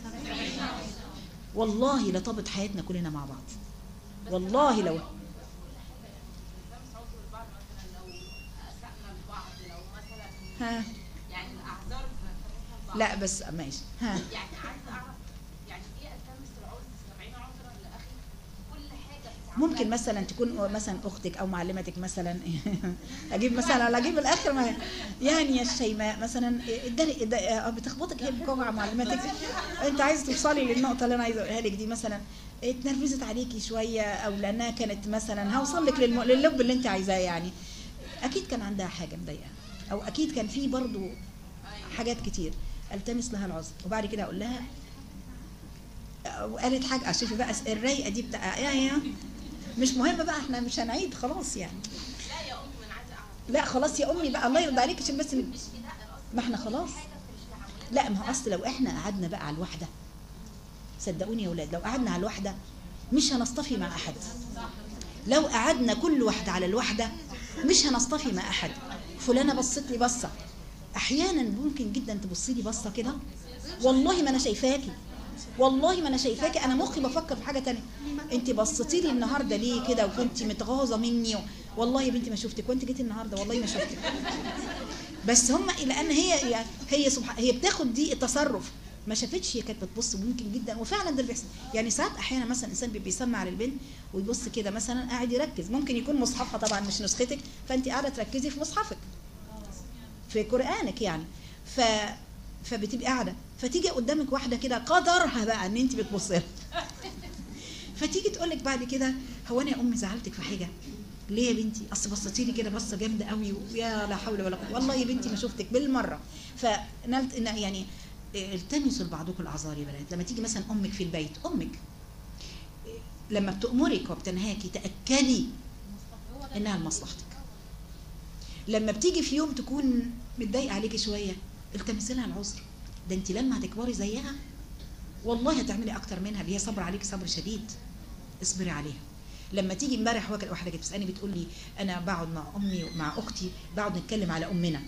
والله لطابت حياتنا كلنا مع بعض والله لو التمس عذر البعض مثلا لو اسأنا البعض لو مثلا ها يعني الاعذار بنلتمسها لبعض لا بس ماشي ها يعني عايزه اعرف يعني ايه التمس العذر 70 عذرا لاخي كل حاجه بتعملها ممكن مثلا تكون مثلا اختك او معلمتك مثلا اجيب مثلا ولا اجيب الاخر ما يعني يا شيماء مثلا اداني إد- آه، بتخبطك هي بكوع معلمتك انت عايزه توصلي للنقطه اللي انا عايزه اقولها لك دي مثلا اتنرفزت عليكي شويه او لانها كانت مثلا هوصل لك للم- للب اللي انت عايزاه يعني اكيد كان عندها حاجه مضايقاها او اكيد كان في برضو حاجات كتير التمس لها العذر وبعد كده اقول لها وقالت حاجه شوفي بقى الرايقه دي بتاع يا يا مش مهم بقى احنا مش هنعيد خلاص يعني لا يا امي انا عايزه اعرف لا خلاص يا امي بقى الله يرضى عليك عشان بس مش في ده القصد ما احنا خلاص لا ما هو اصل لو احنا قعدنا بقى على الواحده صدقوني يا ولاد لو قعدنا على الواحده مش هنصطفي مع احد لو قعدنا كل واحده على الواحده مش هنصطفي مع احد فلانه بصت لي بصه احيانا ممكن جدا تبصي لي بصه كده والله ما انا شايفاكي والله ما انا شايفاكي انا مخي بفكر في حاجه تانية انت بصيتي لي النهارده ليه كده وكنت متغاظه مني و... والله يا بنتي ما شفتك وانت جيتي النهارده والله ما شفتك بس هم لان هي هي سبحان هي بتاخد دي التصرف ما شافتش هي كانت بتبص ممكن جدا وفعلا ده اللي بيحصل يعني ساعات احيانا مثلا انسان بيبقى بيسمع للبنت ويبص كده مثلا قاعد يركز ممكن يكون مصحفها طبعا مش نسختك فانت قاعده تركزي في مصحفك في قرانك يعني ف فبتبقي قاعده فتيجي قدامك واحده كده قدرها بقى ان انت بتبصي لها فتيجي تقول لك بعد كده هو انا يا امي زعلتك في حاجه ليه يا بنتي اصل بصيتي لي كده بصه جامده قوي ويا لا حول ولا قوه والله يا بنتي ما شفتك بالمره فنلت إن يعني التمسوا لبعضكم الاعذار يا بنات لما تيجي مثلا امك في البيت امك لما بتأمرك وبتنهاكي تأكدي انها لمصلحتك لما بتيجي في يوم تكون متضايقه عليكي شويه التمسي لها العذر ده انت لما هتكبري زيها والله هتعملي اكتر منها اللي هي صبر عليك صبر شديد اصبري عليها لما تيجي امبارح واحده واحده كانت بتسالني بتقول لي انا بقعد مع امي ومع اختي بقعد نتكلم على امنا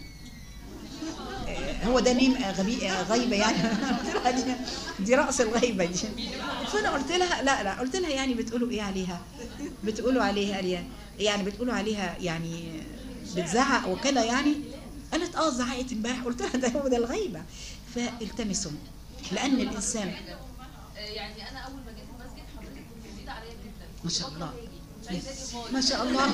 آه، هو ده نيم آه، غبي آه، غيبه يعني قلت لها دي, دي راس الغيبه دي فانا قلت لها لا لا قلت لها يعني بتقولوا ايه عليها بتقولوا عليها قال يعني بتقولوا عليها يعني بتزعق وكده يعني قالت اه زعقت امبارح قلت لها ده هو ده الغيبه فالتمسوا لان الانسان يعني انا اول ما جيت المسجد حضرتك كنت جديده عليا جدا ما شاء الله مش عايزه اجي خالص ما شاء الله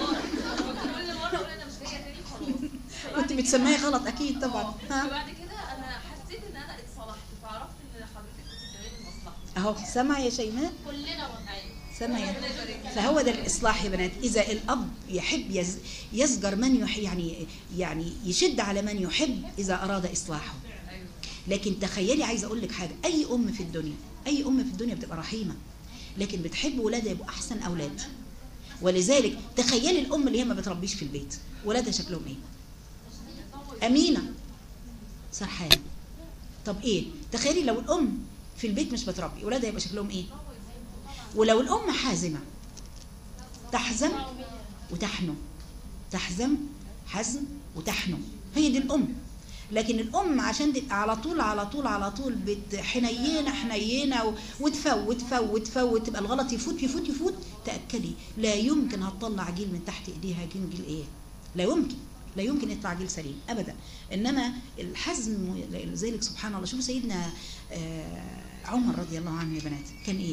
كل مره اقول انا مش جايه تاني خلاص كنت بتسميها غلط اكيد طبعا ها فبعد كده انا حسيت ان انا اتصلحت فعرفت ان حضرتك كنت بتعملي مصلحتي اهو سمع يا شيماء كلنا والله سمع يا فهو ده الاصلاح يا بنات اذا الاب يحب يز يزجر من يح يعني يعني يشد على من يحب اذا اراد اصلاحه لكن تخيلي عايزه اقول لك حاجه اي ام في الدنيا اي ام في الدنيا بتبقى رحيمه لكن بتحب ولادها يبقوا احسن اولاد ولذلك تخيلي الام اللي هي ما بتربيش في البيت ولادها شكلهم ايه امينه سرحان طب ايه تخيلي لو الام في البيت مش بتربي ولادها يبقى شكلهم ايه ولو الام حازمه تحزم وتحنو تحزم حزم وتحنو هي دي الام لكن الام عشان تبقى على طول على طول على طول بت- حنينه حنينه و- وتفوت فوت فوت تبقى الغلط يفوت يفوت يفوت تاكدي لا يمكن هتطلع جيل من تحت ايديها جيل جيل ايه لا يمكن لا يمكن يطلع جيل سليم ابدا انما الحزم لذلك سبحان الله شوفوا سيدنا آه، عمر رضي الله عنه يا بنات كان ايه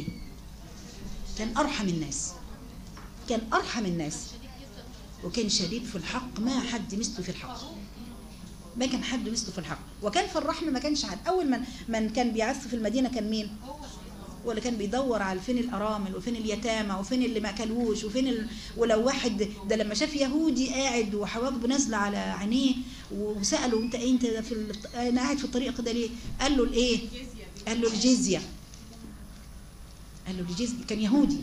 كان ارحم الناس كان ارحم الناس وكان شديد في الحق ما حد مثله في الحق ما كان حد مثله في الحق وكان في الرحمه ما كانش حد اول من من كان بيعث في المدينه كان مين ولا كان بيدور على فين الارامل وفين اليتامى وفين اللي ما كلوش وفين ال... ولو واحد ده لما شاف يهودي قاعد وحواجبه نازله على عينيه وساله انت ايه انت في ال... انا قاعد في الطريق كده ليه؟ قال له الايه؟ قال له الجزيه قال له الجزيه كان يهودي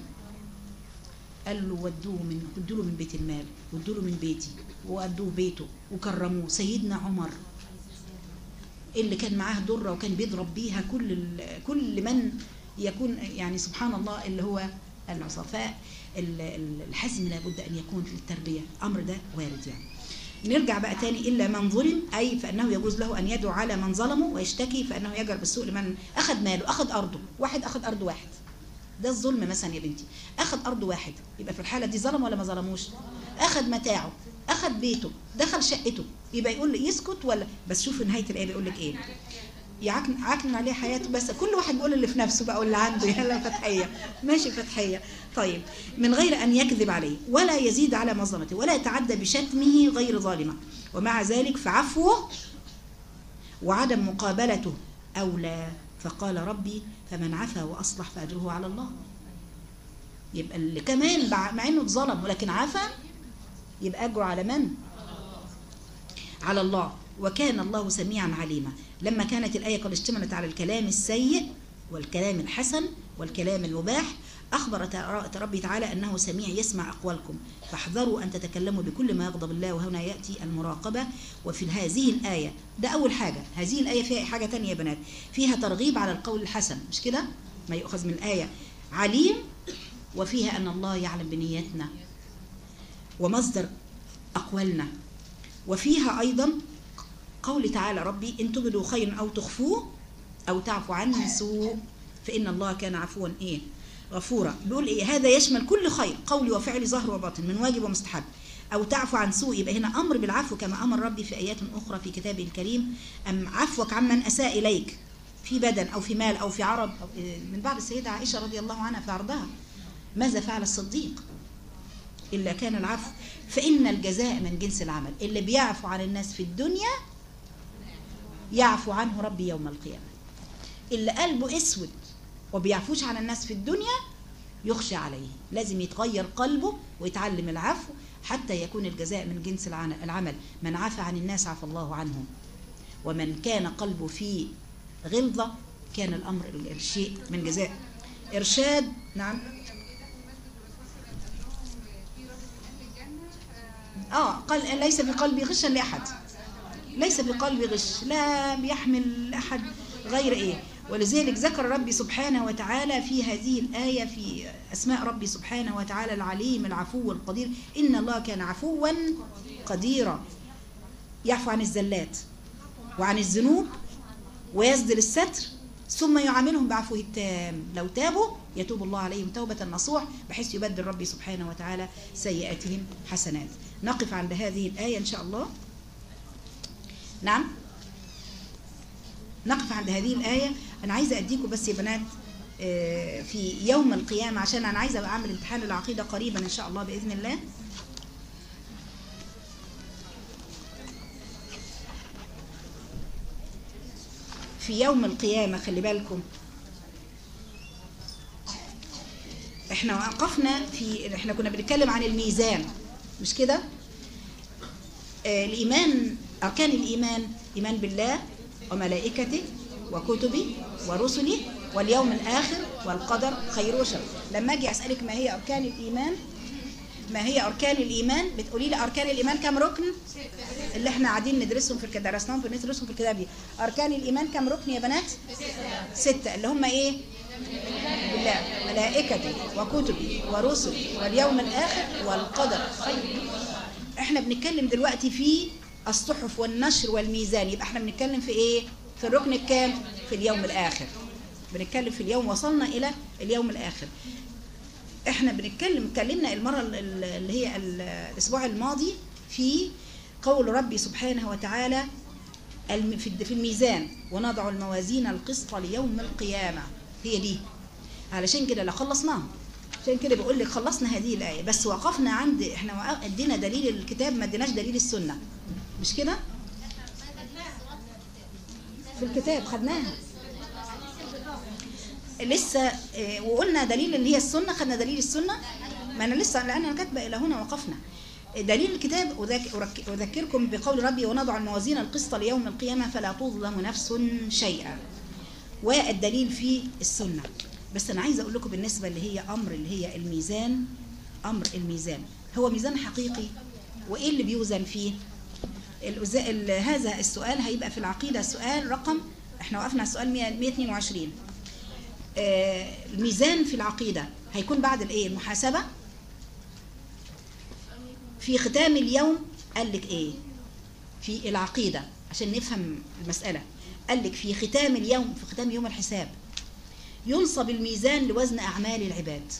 قال له ودوه من ودوا له من بيت المال ودوا له من بيتي وادوه بيته وكرموه سيدنا عمر اللي كان معاه دره وكان بيضرب بيها كل ال- كل من يكون يعني سبحان الله اللي هو العصفاء الحزم لابد ان يكون في التربيه الامر ده وارد يعني نرجع بقى تاني الا من ظلم اي فانه يجوز له ان يدعو على من ظلمه ويشتكي فانه يجر بالسوء لمن اخذ ماله اخذ ارضه واحد اخذ ارض واحد ده الظلم مثلا يا بنتي اخذ ارض واحد يبقى في الحاله دي ظلم ولا ما ظلموش اخذ متاعه اخذ بيته دخل شقته يبقى يقول لي يسكت ولا بس شوف نهايه الايه بيقول لك ايه يعكن عكن عليه حياته بس كل واحد بيقول اللي في نفسه بقى واللي عنده يلا فتحيه ماشي فتحيه طيب من غير ان يكذب عليه ولا يزيد على مظلمته ولا يتعدى بشتمه غير ظالمه ومع ذلك فعفوه وعدم مقابلته اولى فقال ربي فمن عفا واصلح فاجره على الله يبقى اللي كمان مع مع انه اتظلم ولكن عفا يبقى اجره على من على الله وكان الله سميعا عليما لما كانت الآية قد اشتملت على الكلام السيء والكلام الحسن والكلام المباح أخبر تع- ربي تعالى أنه سميع يسمع أقوالكم فاحذروا أن تتكلموا بكل ما يغضب الله وهنا يأتي المراقبة وفي هذه الآية ده أول حاجة هذه الآية فيها حاجة تانية يا بنات فيها ترغيب على القول الحسن مش كده ما يؤخذ من الآية عليم وفيها أن الله يعلم بنيتنا ومصدر أقوالنا وفيها أيضا قول تعالى ربي إن تبدوا خيرا أو تخفوه أو تعفو عن سوء فإن الله كان عفوا إيه غفورا بيقول إيه هذا يشمل كل خير قولي وفعلي ظهر وباطن من واجب ومستحب أو تعفو عن سوء يبقى هنا أمر بالعفو كما أمر ربي في آيات أخرى في كتابه الكريم أم عفوك عمن أساء إليك في بدن أو في مال أو في عرض أو إيه، من بعد السيدة عائشة رضي الله عنها في عرضها ماذا فعل الصديق إلا كان العفو فإن الجزاء من جنس العمل اللي بيعفو عن الناس في الدنيا يعفو عنه ربي يوم القيامة اللي قلبه اسود وبيعفوش عن الناس في الدنيا يخشى عليه لازم يتغير قلبه ويتعلم العفو حتى يكون الجزاء من جنس العن- العمل من عفى عن الناس عفى الله عنه ومن كان قلبه فيه غلظة كان الأمر الشيء من جزاء إرشاد نعم اه قال ليس في قلبي غشا لاحد ليس في قلبي غش لا بيحمل احد غير ايه ولذلك ذكر ربي سبحانه وتعالى في هذه الآية في أسماء ربي سبحانه وتعالى العليم العفو القدير إن الله كان عفوا قديرا يعفو عن الزلات وعن الذنوب ويسدل الستر ثم يعاملهم بعفوه التام لو تابوا يتوب الله عليهم توبة نصوح بحيث يبدل ربي سبحانه وتعالى سيئاتهم حسنات نقف عند هذه الآية إن شاء الله نعم نقف عند هذه الآية أنا عايزة أديكم بس يا بنات آه، في يوم القيامة عشان أنا عايزة أعمل امتحان العقيدة قريبا إن شاء الله بإذن الله في يوم القيامة خلي بالكم احنا وقفنا في احنا كنا بنتكلم عن الميزان مش كده آه الإيمان أركان الإيمان إيمان بالله وملائكته وكتبه ورسله واليوم الآخر والقدر خير وشر لما أجي أسألك ما هي أركان الإيمان ما هي أركان الإيمان بتقولي لي أركان الإيمان كم ركن اللي احنا قاعدين ندرسهم في الكتاب درسناهم بندرسهم في الكتاب دي أركان الإيمان كم ركن يا بنات ستة اللي هم إيه بالله ملائكته وكتبه ورسله واليوم الآخر والقدر خير احنا بنتكلم دلوقتي في الصحف والنشر والميزان يبقى احنا بنتكلم في ايه في الركن الكام في اليوم الآخر بنتكلم في اليوم وصلنا إلى اليوم الآخر احنا بنتكلم اتكلمنا المرة ال- ال- اللي هي ال- الأسبوع الماضي في قول ربي سبحانه وتعالى الم- في الد- في الميزان ونضع الموازين القسط ليوم القيامة هي دي علشان كده لا خلصناها عشان كده بقول لك خلصنا هذه الآية بس وقفنا عند احنا وق- ادينا دليل الكتاب ما اديناش دليل السنة مش كده في الكتاب خدناها لسه آه، وقلنا دليل اللي هي السنة خدنا دليل السنة ما أنا لسه لأن أنا كاتبة إلى هنا وقفنا دليل الكتاب أذك- أرك- أذكركم بقول ربي ونضع الموازين القسط ليوم القيامة فلا تظلم نفس شيئا والدليل في السنة بس أنا عايزة أقول لكم بالنسبة اللي هي أمر اللي هي الميزان أمر الميزان هو ميزان حقيقي وإيه اللي بيوزن فيه الأز- ال- هذا السؤال هيبقى في العقيدة سؤال رقم احنا وقفنا على السؤال 100 122 آه، الميزان في العقيدة هيكون بعد الايه المحاسبة في ختام اليوم قال لك ايه في العقيدة عشان نفهم المسألة قال لك في ختام اليوم في ختام يوم الحساب ينصب الميزان لوزن أعمال العباد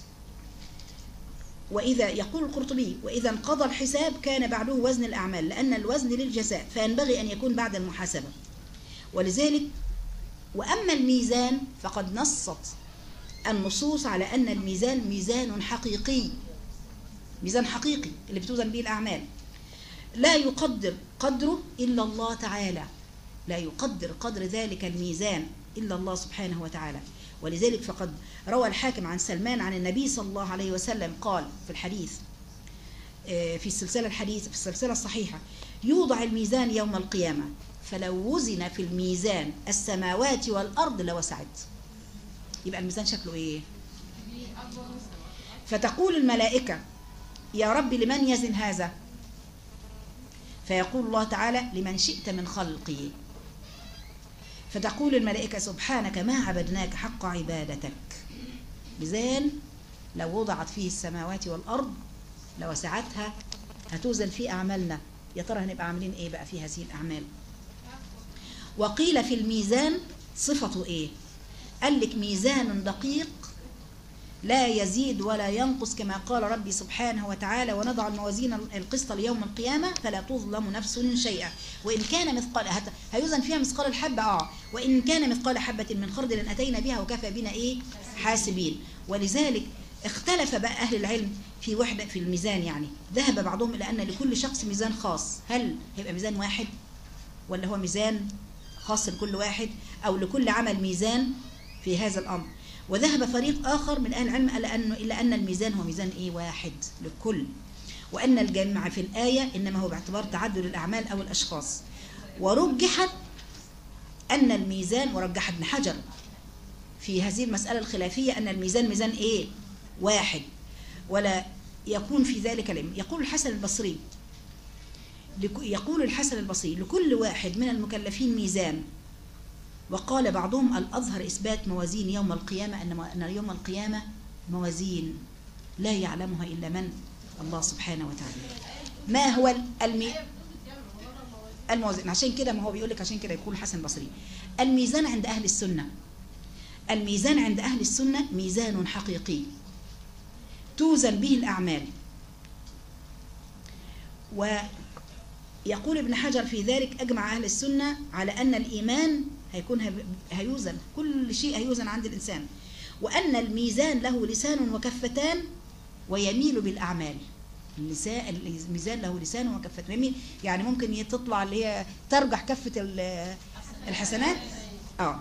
وإذا يقول القرطبي وإذا انقضى الحساب كان بعده وزن الأعمال لأن الوزن للجزاء فينبغي أن يكون بعد المحاسبة ولذلك وأما الميزان فقد نصت النصوص على أن الميزان ميزان حقيقي ميزان حقيقي اللي بتوزن به الأعمال لا يقدر قدره إلا الله تعالى لا يقدر قدر ذلك الميزان إلا الله سبحانه وتعالى ولذلك فقد روى الحاكم عن سلمان عن النبي صلى الله عليه وسلم قال في الحديث آه، في السلسلة الحديث في السلسلة الصحيحة يوضع الميزان يوم القيامة فلو وزن في الميزان السماوات والأرض لوسعت يبقى الميزان شكله ايه فتقول الملائكة يا رب لمن يزن هذا فيقول الله تعالى لمن شئت من خلقي فتقول الملائكة سبحانك ما عبدناك حق عبادتك ميزان لو وضعت فيه السماوات والأرض لوسعتها هتوزن فيه أعمالنا يا ترى هنبقى عاملين إيه بقى في هذه الأعمال وقيل في الميزان صفته إيه قال لك ميزان دقيق لا يزيد ولا ينقص كما قال ربي سبحانه وتعالى ونضع الموازين القسط ليوم القيامة فلا تظلم نفس شيئا وإن كان مثقال هت- هيوزن فيها مثقال الحبة اه وإن كان مثقال حبة من خردل أتينا بها وكفى بنا إيه حاسبين ولذلك اختلف بقى أهل العلم في وحدة في الميزان يعني ذهب بعضهم إلى أن لكل شخص ميزان خاص هل هيبقى ميزان واحد ولا هو ميزان خاص لكل واحد أو لكل عمل ميزان في هذا الأمر وذهب فريق آخر من أهل العلم إلى أن إلى أن الميزان هو ميزان إيه واحد للكل وأن الجمع في الآية إنما هو باعتبار تعدد الأعمال أو الأشخاص ورجحت أن الميزان ورجح ابن حجر في هذه المسألة الخلافية أن الميزان ميزان إيه واحد ولا يكون في ذلك العلم يقول الحسن البصري لك- يقول الحسن البصري لكل واحد من المكلفين ميزان وقال بعضهم الأظهر إثبات موازين يوم القيامة أن أن يوم القيامة موازين لا يعلمها إلا من الله سبحانه وتعالى ما هو المي... الموازين عشان كده ما هو بيقول لك عشان كده يقول حسن البصري الميزان عند أهل السنة الميزان عند أهل السنة ميزان حقيقي توزن به الأعمال ويقول ابن حجر في ذلك أجمع أهل السنة على أن الإيمان هيكون هب- هيوزن كل شيء هيوزن عند الإنسان وأن الميزان له لسان وكفتان ويميل بالأعمال اللسان الميزان له لسان وكفتان يميل يعني ممكن تطلع اللي هي ترجح كفة ال- الحسنات اه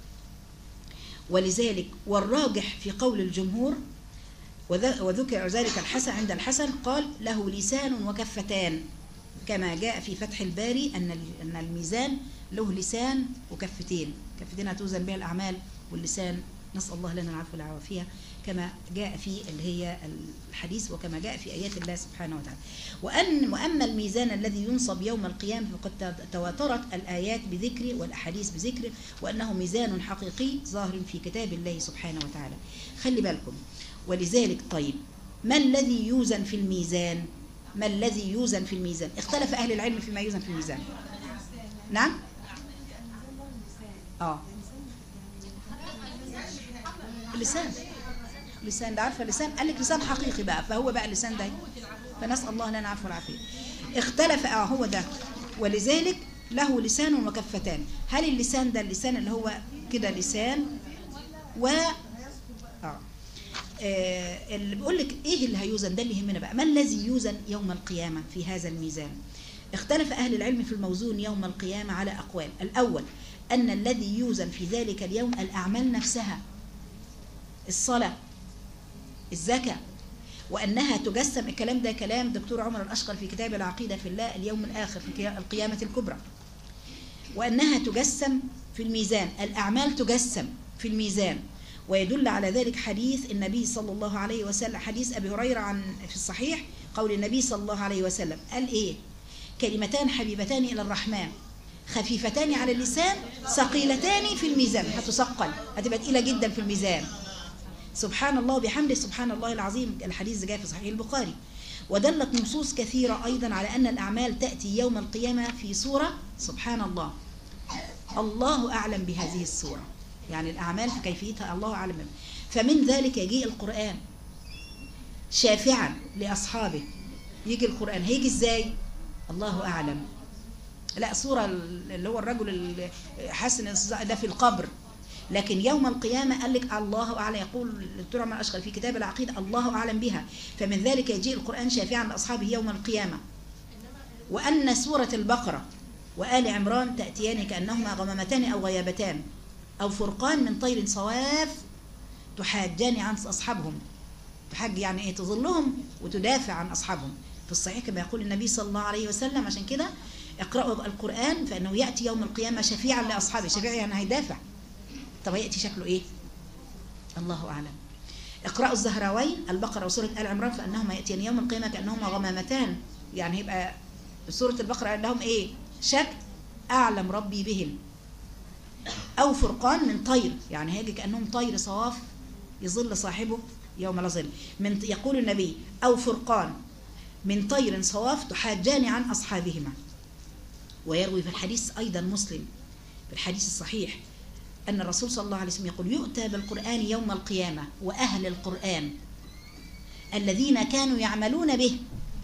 ولذلك والراجح في قول الجمهور وذ- وذكر ذلك الحسن عند الحسن قال له لسان وكفتان كما جاء في فتح الباري أن ال- أن الميزان له لسان وكفتين كفتين هتوزن بها الأعمال واللسان نسأل الله لنا العفو والعافية كما جاء في اللي هي الحديث وكما جاء في آيات الله سبحانه وتعالى وأن وأما الميزان الذي ينصب يوم القيامة فقد تواترت الآيات بذكره والأحاديث بذكره وأنه ميزان حقيقي ظاهر في كتاب الله سبحانه وتعالى خلي بالكم ولذلك طيب ما الذي يوزن في الميزان ما الذي يوزن في الميزان اختلف أهل العلم فيما يوزن في الميزان نعم اه اللسان لسان ده عارفه لسان قال لك لسان حقيقي بقى فهو بقى اللسان ده فنسال الله لنا العفو والعافيه اختلف اه هو ده ولذلك له لسان وكفتان هل اللسان ده اللسان اللي هو كده لسان و اه آه، اللي بيقول لك ايه اللي هيوزن ده اللي يهمنا بقى ما الذي يوزن يوم القيامه في هذا الميزان اختلف اهل العلم في الموزون يوم القيامه على اقوال الاول ان الذي يوزن في ذلك اليوم الاعمال نفسها الصلاه الزكاه وانها تجسم الكلام ده كلام دكتور عمر الاشقر في كتاب العقيده في الله اليوم الاخر في القيامه الكبرى وأنها تجسم في الميزان الأعمال تجسم في الميزان ويدل على ذلك حديث النبي صلى الله عليه وسلم حديث أبي هريرة عن في الصحيح قول النبي صلى الله عليه وسلم قال إيه كلمتان حبيبتان إلى الرحمن خفيفتان على اللسان ثقيلتان في الميزان هتثقل هتبقى تقيلة جدا في الميزان سبحان الله وبحمده سبحان الله العظيم الحديث جاء في صحيح البخاري ودلت نصوص كثيرة أيضا على أن الأعمال تأتي يوم القيامة في صورة سبحان الله الله أعلم بهذه الصورة يعني الأعمال في كيفيتها الله أعلم بها. فمن ذلك يجيء القرآن شافعا لأصحابه يجي القرآن هيجي إزاي الله أعلم لا صورة اللي هو الرجل حسن ده في القبر لكن يوم القيامة قال لك الله أعلم يقول الدكتور عمر أشغل في كتاب العقيدة الله أعلم بها فمن ذلك يجيء القرآن شافعا لأصحابه يوم القيامة وأن سورة البقرة وآل عمران تأتيان كأنهما غمامتان أو غيابتان أو فرقان من طير صواف تحاجان عن أصحابهم تحاج يعني إيه تظلهم وتدافع عن أصحابهم في الصحيح كما يقول النبي صلى الله عليه وسلم عشان كده اقرأوا القرآن فإنه يأتي يوم القيامة شفيعا لأصحابه شفيع يعني هيدافع طب يأتي شكله إيه الله أعلم اقرأوا الزهراوين البقرة وسورة آل عمران فأنهما يأتين يوم القيامة كأنهما غمامتان يعني يبقى سورة البقرة قال لهم إيه شكل أعلم ربي بهم أو فرقان من طير يعني هيجي كأنهم طير صواف يظل صاحبه يوم لا ظل من يقول النبي أو فرقان من طير صواف تحاجان عن أصحابهما ويروي في الحديث أيضا مسلم في الحديث الصحيح أن الرسول صلى الله عليه وسلم يقول يؤتى بالقرآن يوم القيامة وأهل القرآن الذين كانوا يعملون به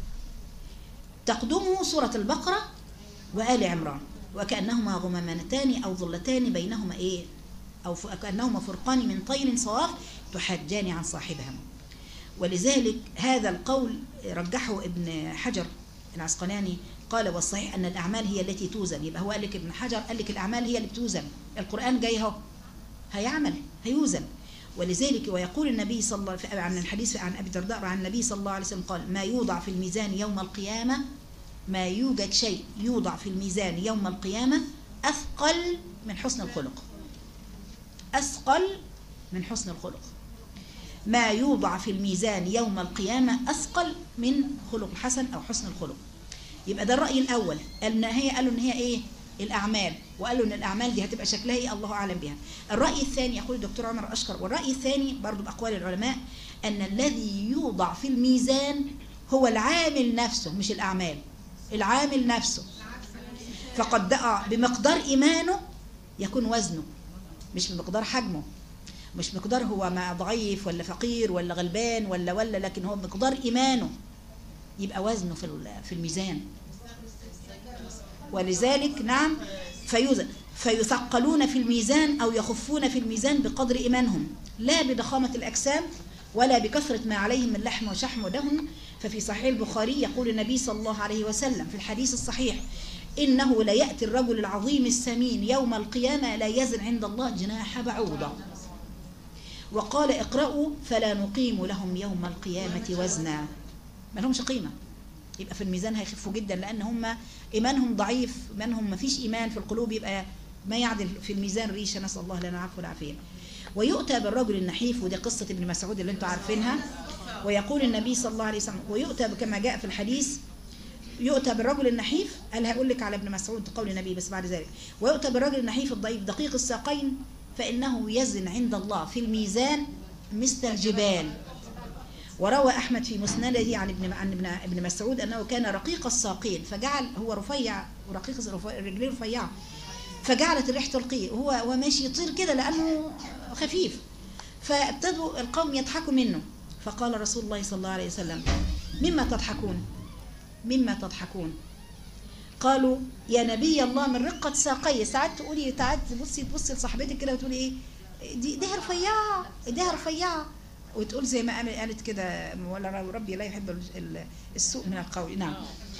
تقدمه سورة البقرة وآل عمران وكأنهما غمامتان أو ظلتان بينهما إيه أو ف- كأنهما فرقان من طير صواف تحجان عن صاحبهما ولذلك هذا القول رجحه ابن حجر العسقلاني قال والصحيح أن الأعمال هي التي توزن يبقى هو قال لك ابن حجر قال لك الأعمال هي اللي بتوزن القرآن جاي اهو هيعمل هيوزن ولذلك ويقول النبي صلى الله عليه وسلم عن الحديث عن أبي الدرداء عن النبي صلى الله عليه وسلم قال ما يوضع في الميزان يوم القيامة ما يوجد شيء يوضع في الميزان يوم القيامة أثقل من حسن الخلق أثقل من حسن الخلق ما يوضع في الميزان يوم القيامة أثقل من خلق الحسن أو حسن الخلق يبقى ده الرأي الأول أن هي قالوا إن هي إيه الأعمال وقالوا إن الأعمال دي هتبقى شكلها إيه الله أعلم بها الرأي الثاني يقول الدكتور عمر أشكر والرأي الثاني برضو بأقوال العلماء أن الذي يوضع في الميزان هو العامل نفسه مش الأعمال العامل نفسه فقد دعا بمقدار إيمانه يكون وزنه مش بمقدار حجمه مش مقدار هو ما ضعيف ولا فقير ولا غلبان ولا ولا لكن هو بمقدار إيمانه يبقى وزنه في ال- في الميزان ولذلك نعم فيوزن فيثقلون في الميزان أو يخفون في الميزان بقدر إيمانهم لا بضخامة الأجسام ولا بكثرة ما عليهم من لحم وشحم ودهن ففي صحيح البخاري يقول النبي صلى الله عليه وسلم في الحديث الصحيح إنه لا يأتي الرجل العظيم السمين يوم القيامة لا يزن عند الله جناح بعوضة وقال اقرأوا فلا نقيم لهم يوم القيامة وزنا ما لهمش قيمة يبقى في الميزان هيخفوا جدا لأن هم إيمانهم ضعيف إيمانهم ما فيش إيمان في القلوب يبقى ما يعدل في الميزان ريشة نسأل الله لنا العفو والعافية ويؤتى بالرجل النحيف ودي قصة ابن مسعود اللي انتم عارفينها ويقول النبي صلى الله عليه وسلم ويؤتى كما جاء في الحديث يؤتى بالرجل النحيف قال هقول لك على ابن مسعود قول النبي بس بعد ذلك ويؤتى بالرجل النحيف الضعيف دقيق الساقين فإنه يزن عند الله في الميزان مثل الجبال وروى أحمد في مسنده عن ابن عن ابن ابن مسعود أنه كان رقيق الساقين فجعل هو رفيع ورقيق الرف- رجليه رفيعة فجعلت الريح تلقيه وهو هو ماشي يطير كده لأنه خفيف فابتدوا القوم يضحكوا منه فقال رسول الله صلى الله عليه وسلم مما تضحكون مما تضحكون قالوا يا نبي الله من رقة ساقي ساعات تقولي ساعات تبصي تبصي لصاحبتك كده وتقولي ايه دي ايديها رفيعة ايديها رفيعة وتقول زي ما قال- قالت كده ولا ربي لا يحب ال- ال- السوء من القول نعم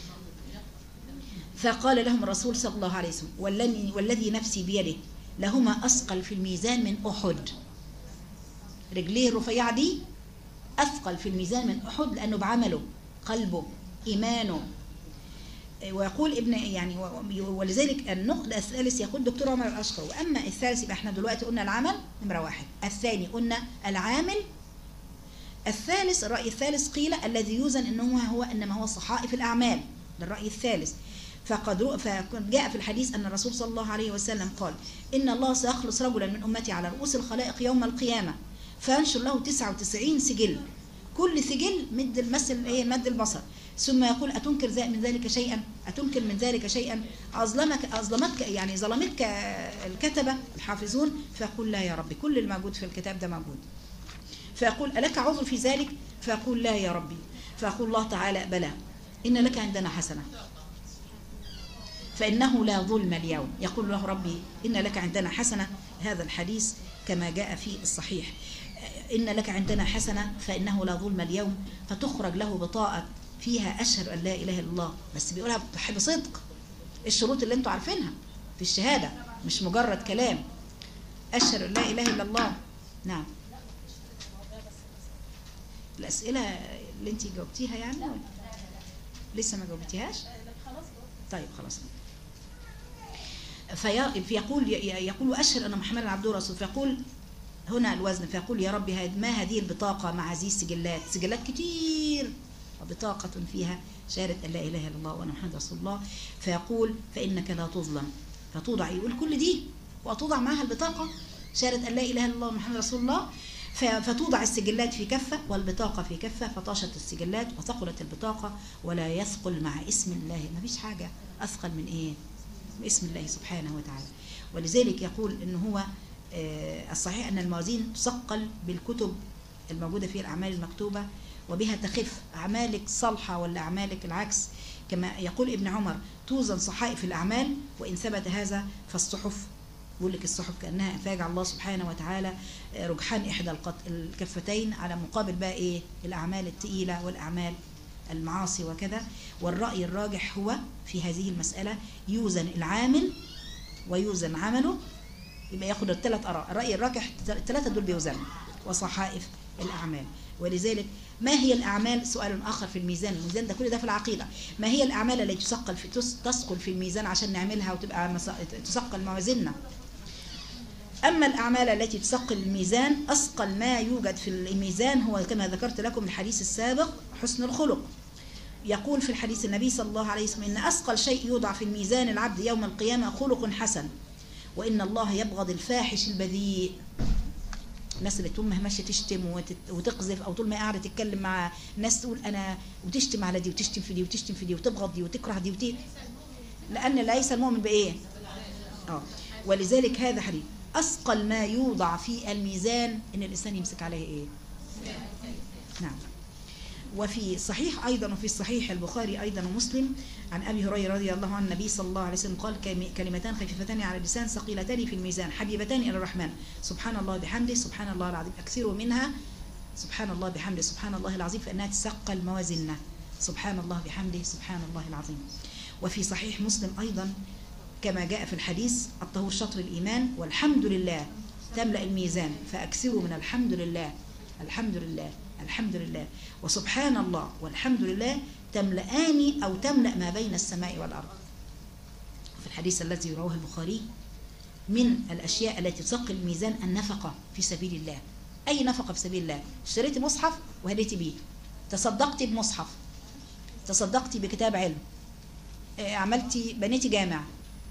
فقال لهم الرسول صلى الله عليه وسلم والذي, والذي نفسي بيده لهما أثقل في الميزان من أحد رجليه الرفيعة دي أثقل في الميزان من أحد لأنه بعمله قلبه إيمانه ويقول ابن يعني و- ولذلك النقد الثالث يقول دكتور عمر الأشقر وأما الثالث يبقى احنا دلوقتي قلنا العمل نمرة واحد الثاني قلنا العامل الثالث الرأي الثالث قيل الذي يوزن انه هو انما هو صحائف الاعمال ده الرأي الثالث فقد رؤ- فقد جاء في الحديث ان الرسول صلى الله عليه وسلم قال ان الله سيخلص رجلا من امتي على رؤوس الخلائق يوم القيامه فينشر له 99 سجل كل سجل مد المثل ايه مد البصر ثم يقول اتنكر ذا- من ذلك شيئا اتنكر من ذلك شيئا اظلمك اظلمتك يعني ظلمتك الكتبه الحافظون فيقول لا يا ربي كل الموجود في الكتاب ده موجود فيقول ألك عذر في ذلك فيقول لا يا ربي فيقول الله تعالى بلى إن لك عندنا حسنة فإنه لا ظلم اليوم يقول له ربي إن لك عندنا حسنة هذا الحديث كما جاء في الصحيح إن لك عندنا حسنة فإنه لا ظلم اليوم فتخرج له بطاقة فيها أشهد أن لا إله إلا الله بس بيقولها بصدق الشروط اللي انتوا عارفينها في الشهادة مش مجرد كلام أشهد أن لا إله إلا الله نعم الأسئلة اللي انت جاوبتيها يعني ولا؟ لسه ما جاوبتيهاش طيب خلاص في- فيقول يقول أشهد أن محمدا عبده ورسوله فيقول هنا الوزن فيقول يا رب هاد- ما هذه البطاقة مع هذه السجلات سجلات كتير وبطاقة فيها شهادة أن لا إله إلا الله وأن محمد رسول الله فيقول فإنك لا تظلم فتوضع يقول كل دي وتوضع معها البطاقة شهادة أن لا إله إلا الله وأن محمد رسول الله ف- فتوضع السجلات في كفة والبطاقة في كفة فطاشت السجلات وثقلت البطاقة ولا يثقل مع اسم الله ما فيش حاجة أثقل من إيه باسم الله سبحانه وتعالى ولذلك يقول إن هو آه، الصحيح أن الموازين تثقل بالكتب الموجودة فيها الأعمال المكتوبة وبها تخف أعمالك صالحة ولا أعمالك العكس كما يقول ابن عمر توزن صحائف الأعمال وإن ثبت هذا فالصحف يقول لك الصحف كأنها فاجع الله سبحانه وتعالى آه، رجحان إحدى القط- الكفتين على مقابل بقى إيه الأعمال التقيلة والأعمال المعاصي وكذا والرأي الراجح هو في هذه المسألة يوزن العامل ويوزن عمله يبقى ياخد الثلاث آراء الرأي الراجح الثلاثة دول بيوزنوا وصحائف الأعمال ولذلك ما هي الأعمال سؤال آخر في الميزان الميزان ده كل ده في العقيدة ما هي الأعمال التي تثقل في تس- تثقل في الميزان عشان نعملها وتبقى مس- تثقل موازيننا أما الأعمال التي تثقل الميزان أثقل ما يوجد في الميزان هو كما ذكرت لكم الحديث السابق حسن الخلق يقول في الحديث النبي صلى الله عليه وسلم إن أثقل شيء يوضع في الميزان العبد يوم القيامة خلق حسن وإن الله يبغض الفاحش البذيء الناس اللي طول ما هي ماشيه تشتم وتت- وتقذف او طول ما هي قاعده تتكلم مع ناس تقول انا وتشتم على دي وتشتم في دي وتشتم في دي وتبغض دي وتكره دي وتي لان ليس المؤمن بايه؟ اه ولذلك هذا حديث اثقل ما يوضع في الميزان ان الانسان يمسك عليه ايه؟ نعم وفي صحيح أيضا وفي صحيح البخاري أيضا ومسلم عن أبي هريرة رضي الله عن النبي صلى الله عليه وسلم قال كلم- كلمتان خفيفتان على اللسان ثقيلتان في الميزان حبيبتان إلى الرحمن سبحان الله بحمده سبحان الله العظيم أكثروا منها سبحان الله بحمده سبحان الله العظيم فإنها تثقل موازيننا سبحان الله بحمده سبحان الله العظيم وفي صحيح مسلم أيضا كما جاء في الحديث الطهور شطر الإيمان والحمد لله تملأ الميزان فأكثروا من الحمد لله الحمد لله الحمد لله وسبحان الله والحمد لله تملأان أو تملأ ما بين السماء والأرض في الحديث الذي رواه البخاري من الأشياء التي تثقل الميزان النفقة في سبيل الله أي نفقة في سبيل الله اشتريتي مصحف وهديتي بيه تصدقتي بمصحف تصدقتي بكتاب علم آه، عملتي بنيتي جامع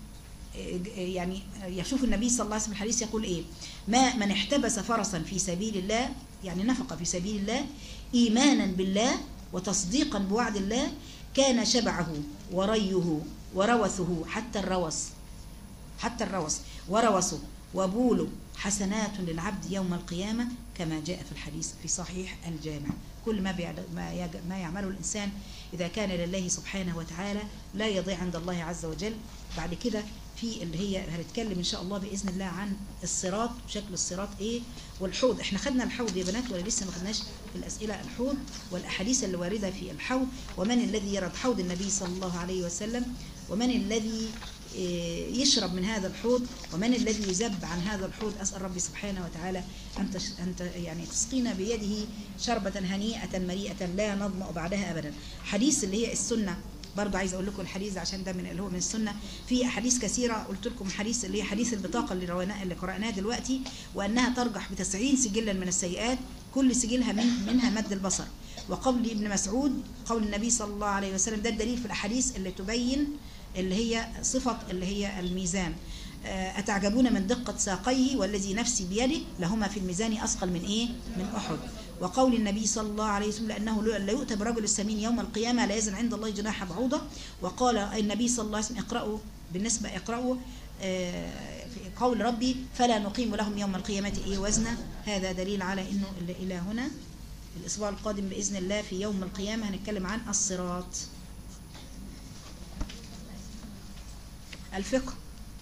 يعني يشوف النبي صلى الله عليه وسلم الحديث يقول ايه ما من احتبس فرسا في سبيل الله يعني نفق في سبيل الله ايمانا بالله وتصديقا بوعد الله كان شبعه وريه وروثه حتى الروث حتى الروث وروثه وبوله حسنات للعبد يوم القيامة كما جاء في الحديث في صحيح الجامع كل ما بيعد- ما يج- ما يعمله الإنسان إذا كان لله سبحانه وتعالى لا يضيع عند الله عز وجل بعد كده في اللي هي هنتكلم إن شاء الله بإذن الله عن الصراط وشكل الصراط إيه والحوض إحنا خدنا الحوض يا بنات ولا لسه ما خدناش في الأسئلة الحوض والأحاديث اللي واردة في الحوض ومن الذي يرد حوض النبي صلى الله عليه وسلم ومن الذي إيه، يشرب من هذا الحوض ومن الذي يذب عن هذا الحوض أسأل ربي سبحانه وتعالى أن تش- أن ت- يعني تسقينا بيده شربة هنيئة مريئة لا نظمأ بعدها أبدا حديث اللي هي السنة برضه عايز اقول لكم الحديث عشان ده من اللي هو من السنه في احاديث كثيره قلت لكم حديث اللي هي حديث البطاقه اللي رويناه اللي قراناه دلوقتي وانها ترجح ب 90 سجلا من السيئات كل سجلها من منها مد البصر وقول ابن مسعود قول النبي صلى الله عليه وسلم ده الدليل في الاحاديث اللي تبين اللي هي صفه اللي هي الميزان آه، أتعجبون من دقة ساقيه والذي نفسي بيده لهما في الميزان أثقل من إيه؟ من أحد وقول النبي صلى الله عليه وسلم لأنه لا يؤتى برجل السمين يوم القيامة لا يزن عند الله جناح بعوضة وقال النبي صلى الله عليه وسلم اقرأوا بالنسبة اقرأوا آه، في قول ربي فلا نقيم لهم يوم القيامة إيه وزنا هذا دليل على أنه إلى- إلى هنا الأسبوع القادم بإذن الله في يوم القيامة هنتكلم عن الصراط الفقه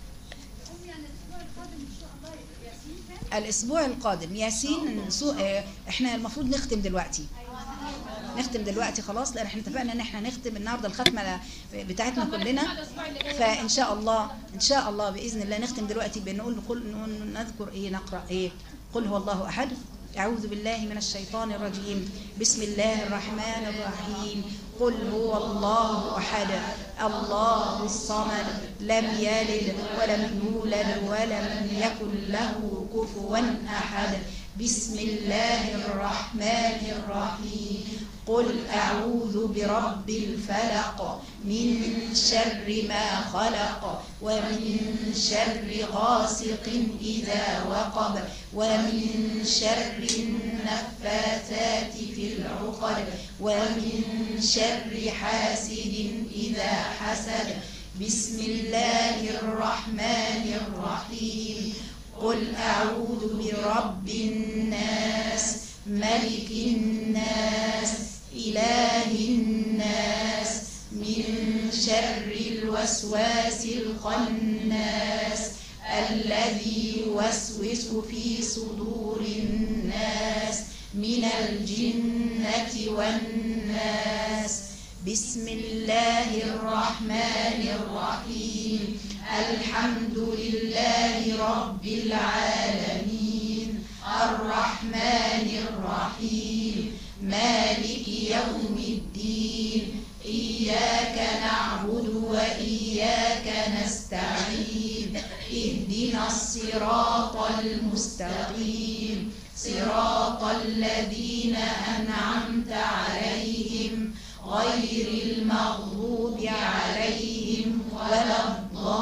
الاسبوع القادم ياسين سو... آه، احنا المفروض نختم دلوقتي نختم دلوقتي خلاص لان احنا اتفقنا ان احنا نختم النهارده الختمه بتاعتنا كلنا فان شاء الله ان شاء الله باذن الله نختم دلوقتي بنقول نقول نقول- نذكر ايه نقرا ايه قل هو الله احد أعوذ بالله من الشيطان الرجيم بسم الله الرحمن الرحيم قل هو الله أحد الله الصمد لم يلد ولم يولد ولم يكن له كفوا أحد بسم الله الرحمن الرحيم قل أعوذ برب الفلق من شر ما خلق ومن شر غاسق إذا وقب ومن شر النفاثات في العقد ومن شر حاسد إذا حسد بسم الله الرحمن الرحيم قل أعوذ برب الناس ملك الناس إله الناس من شر الوسواس الخناس الذي يوسوس في صدور الناس من الجنة والناس بسم الله الرحمن الرحيم الحمد لله رب العالمين الرحمن الرحيم مالك يوم الدين إياك نعبد وإياك نستعين اهدنا الصراط المستقيم صراط الذين أنعمت عليهم غير المغضوب عليهم ولا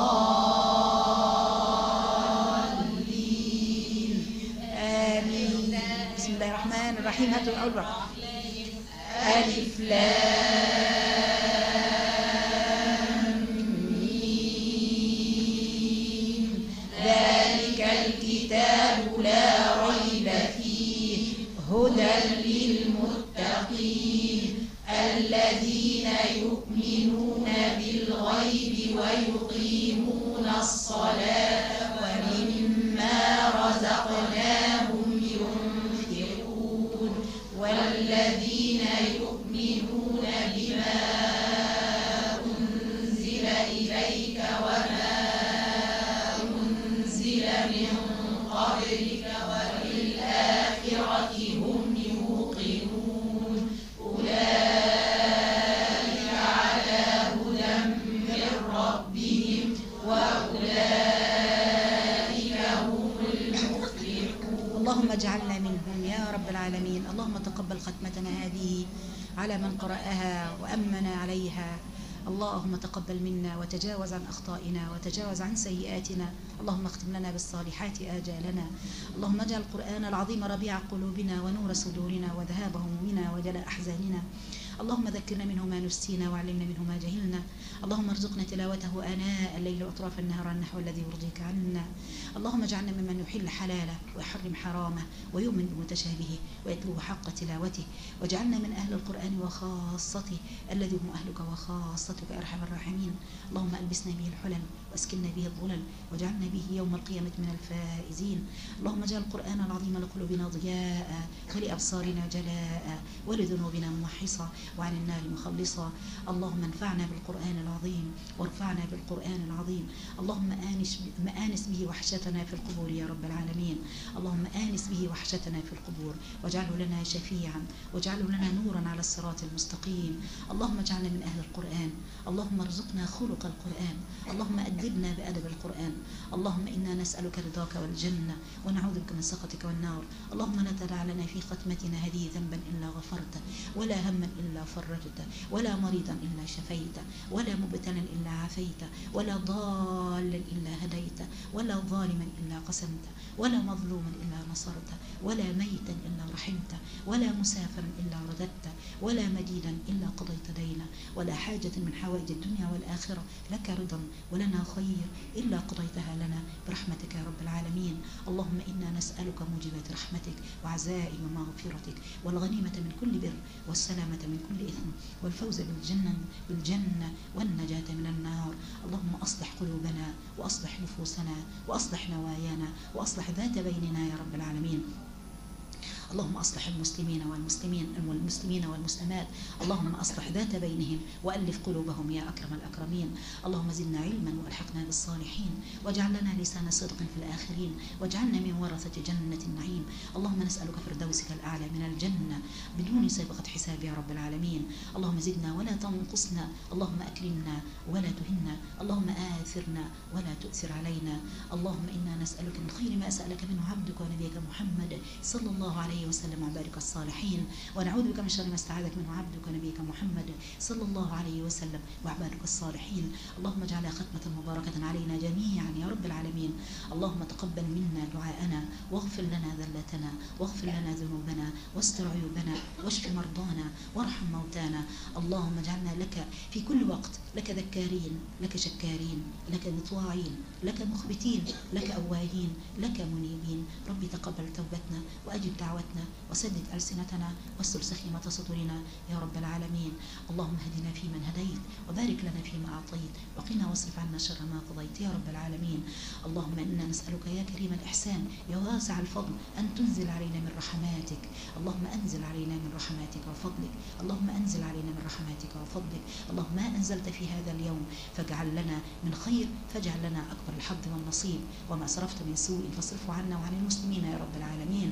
الضالين آمين بسم الله الرحمن الرحيم هاتوا الأول بقى. ألف لام ميم ذلك الكتاب لا ريب فيه هدى للمتقين الذين يؤمنون بالغيب ويقيمون الصلاة ومما رزقناهم ينفقون والذين يؤمنون بما أنزل إليك وما أنزل من قبلك وبالآخرة هم يوقنون أولئك على هدى من ربهم وأولئك هم المفلحون اللهم اجعلنا منهم يا رب العالمين اللهم تقبل ختمتنا هذه على من قرأها وأمن عليها اللهم تقبل منا وتجاوز عن أخطائنا وتجاوز عن سيئاتنا اللهم اختم لنا بالصالحات آجالنا اللهم اجعل القرآن العظيم ربيع قلوبنا ونور صدورنا وذهاب همومنا وجلاء أحزاننا اللهم ذكرنا منه ما نسينا وعلمنا منه ما جهلنا اللهم ارزقنا تلاوته آناء الليل وأطراف النهار على النحو الذي يرضيك عنا اللهم اجعلنا ممن يحل حلاله ويحرم حرامه ويؤمن بمتشابهه ويتلو حق تلاوته واجعلنا من أهل القرآن وخاصته الذي هم أهلك وخاصتك يا أرحم الراحمين اللهم ألبسنا به الحلل واسكننا به الظلل واجعلنا به يوم القيامة من الفائزين اللهم اجعل القرآن العظيم لقلوبنا ضياء ولأبصارنا جلاء ولذنوبنا ممحصا وعن النار مخلصا اللهم انفعنا بالقرآن العظيم وارفعنا بالقرآن العظيم اللهم آنس, آنس به وحشتنا في القبور يا رب العالمين اللهم آنس به وحشتنا في القبور واجعله لنا شفيعا واجعله لنا نورا على الصراط المستقيم اللهم اجعلنا من أهل القرآن اللهم ارزقنا خلق القرآن اللهم أدبنا بأدب القرآن اللهم إنا نسألك رضاك والجنة ونعوذ بك من سخطك والنار اللهم لا تدع لنا في ختمتنا هذه ذنبا إلا غفرته ولا هما إلا فرجته ولا مريضا إلا شفيته ولا مبتلا إلا عافيته ولا ضالا إلا هديته ولا ظالما إلا قسمته ولا مظلوما إلا نصرته ولا ميتا إلا رحمته ولا مسافرا إلا رددته ولا مدينا إلا قضيت دينه ولا حاجة من حوائج الدنيا والآخرة لك رضا ولنا خير إلا قضيتها لنا برحمتك يا رب العالمين اللهم إنا نسألك موجبات رحمتك وعزائم مغفرتك والغنيمة من كل بر والسلامة من كل إثم والفوز بالجنة بالجنة والنجاة من النار اللهم أصلح قلوبنا وأصلح نفوسنا وأصلح نوايانا وأصلح ذات بيننا يا رب العالمين اللهم أصلح المسلمين والمسلمين والمسلمين والمسلمات اللهم أصلح ذات بينهم وألف قلوبهم يا أكرم الأكرمين اللهم زدنا علما والحقنا بالصالحين واجعل لنا لسان صدق في الآخرين واجعلنا من ورثة جنة النعيم اللهم نسألك فردوسك الأعلى من الجنة بدون سابقة حساب يا رب العالمين اللهم زدنا ولا تنقصنا اللهم أكرمنا ولا تهنا اللهم آثرنا ولا تؤثر علينا اللهم إنا نسألك من خير ما سألك منه عبدك ونبيك محمد صلى الله عليه وسلم وبارك الصالحين ونعوذ بك من شر ما استعاذك منه عبدك ونبيك محمد صلى الله عليه وسلم وعبادك الصالحين اللهم اجعلها ختمة مباركة علينا جميعا يا رب العالمين اللهم تقبل منا دعاءنا واغفر لنا ذلتنا واغفر لنا ذنوبنا واستر عيوبنا واشف مرضانا وارحم موتانا اللهم اجعلنا لك في كل وقت لك ذكارين لك شكارين لك مطواعين لك مخبتين لك أواهين لك منيبين ربي تقبل توبتنا وأجب دعوتنا وسدد ألسنتنا واستر سخيمة صدورنا يا رب العالمين اللهم اهدنا فيمن هديت وبارك لنا فيما أعطيت وقنا واصرف عنا شر ما قضيت يا رب العالمين اللهم إنا نسألك يا كريم الإحسان يا واسع الفضل أن تنزل علينا من رحماتك اللهم أنزل علينا من رحماتك وفضلك اللهم أنزل علينا من رحماتك وفضلك اللهم ما أنزلت في هذا اليوم فاجعل لنا من خير فاجعل لنا أكبر الحظ والنصيب وما صرفت من سوء فاصرفه عنا وعن المسلمين يا رب العالمين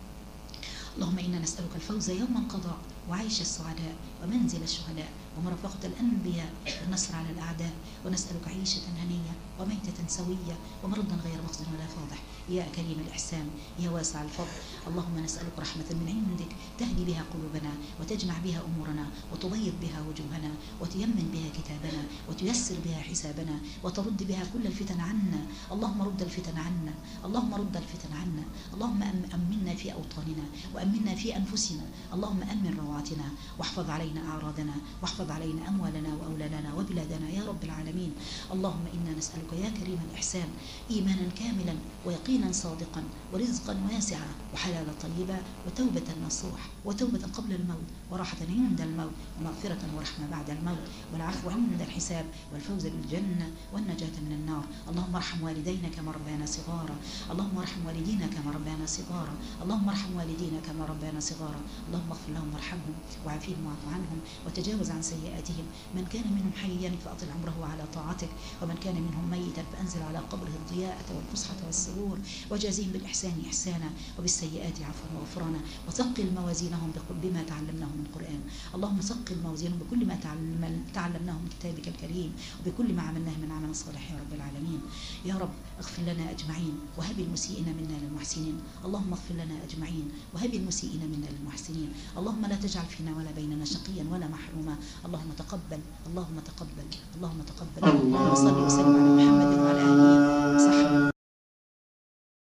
اللهم إنا نسألك الفوز يوم القضاء وعيش السعداء ومنزل الشهداء ومرافقة الأنبياء والنصر على الأعداء ونسألك عيشة هنية وميتة سوية ومرضا غير مخزن ولا فاضح يا كريم الإحسان يا واسع الفضل اللهم نسألك رحمة من عندك تهدي بها قلوبنا وتجمع بها أمورنا وتبيض بها وجوهنا وتيمن بها كتابنا وتيسر بها حسابنا وترد بها كل الفتن عنا اللهم رد الفتن عنا اللهم رد الفتن عنا اللهم أم- أمنا في أوطاننا وأمنا في أنفسنا اللهم أمن روعاتنا واحفظ علينا أعراضنا واحفظ علينا أموالنا وأولادنا وبلادنا يا رب العالمين اللهم إنا نسألك يا كريم الإحسان إيمانا كاملا ويقينا صادقا ورزقا واسعا وحلالا طيبا وتوبة نصوح وتوبة قبل الموت وراحة عند الموت ومغفرة ورحمة بعد الموت والعفو عند الحساب والفوز بالجنة والنجاة من النار اللهم ارحم والدينا كما ربيانا صغارا اللهم ارحم والدينا كما ربيانا صغارا اللهم ارحم والدينا كما ربيانا صغارا اللهم اغفر لهم وارحمهم وعافيهم واعف عنهم وتجاوز عن سيئاتهم من كان منهم حيا فأطل عمره على طاعتك ومن كان منهم ميتا فأنزل على قبره الضياءة والفسحة والسرور وجازهم بالإحسان إحسانا وبالسيئات عفوا وغفرانا وثقل موازينهم بق- بما تعلمناه من القرآن اللهم ثقل موازينهم بكل ما تعلم- تعلمناه من كتابك الكريم وبكل ما عملناه من عمل صالح يا رب العالمين يا رب اغفر لنا أجمعين وهب المسيئين منا للمحسنين اللهم اغفر لنا أجمعين وهب المسيئين منا للمحسنين اللهم لا تجعل فينا ولا بيننا شقيا ولا محروما اللهم تقبل اللهم تقبل اللهم تقبل اللهم صل وسلم على محمد وعلى آله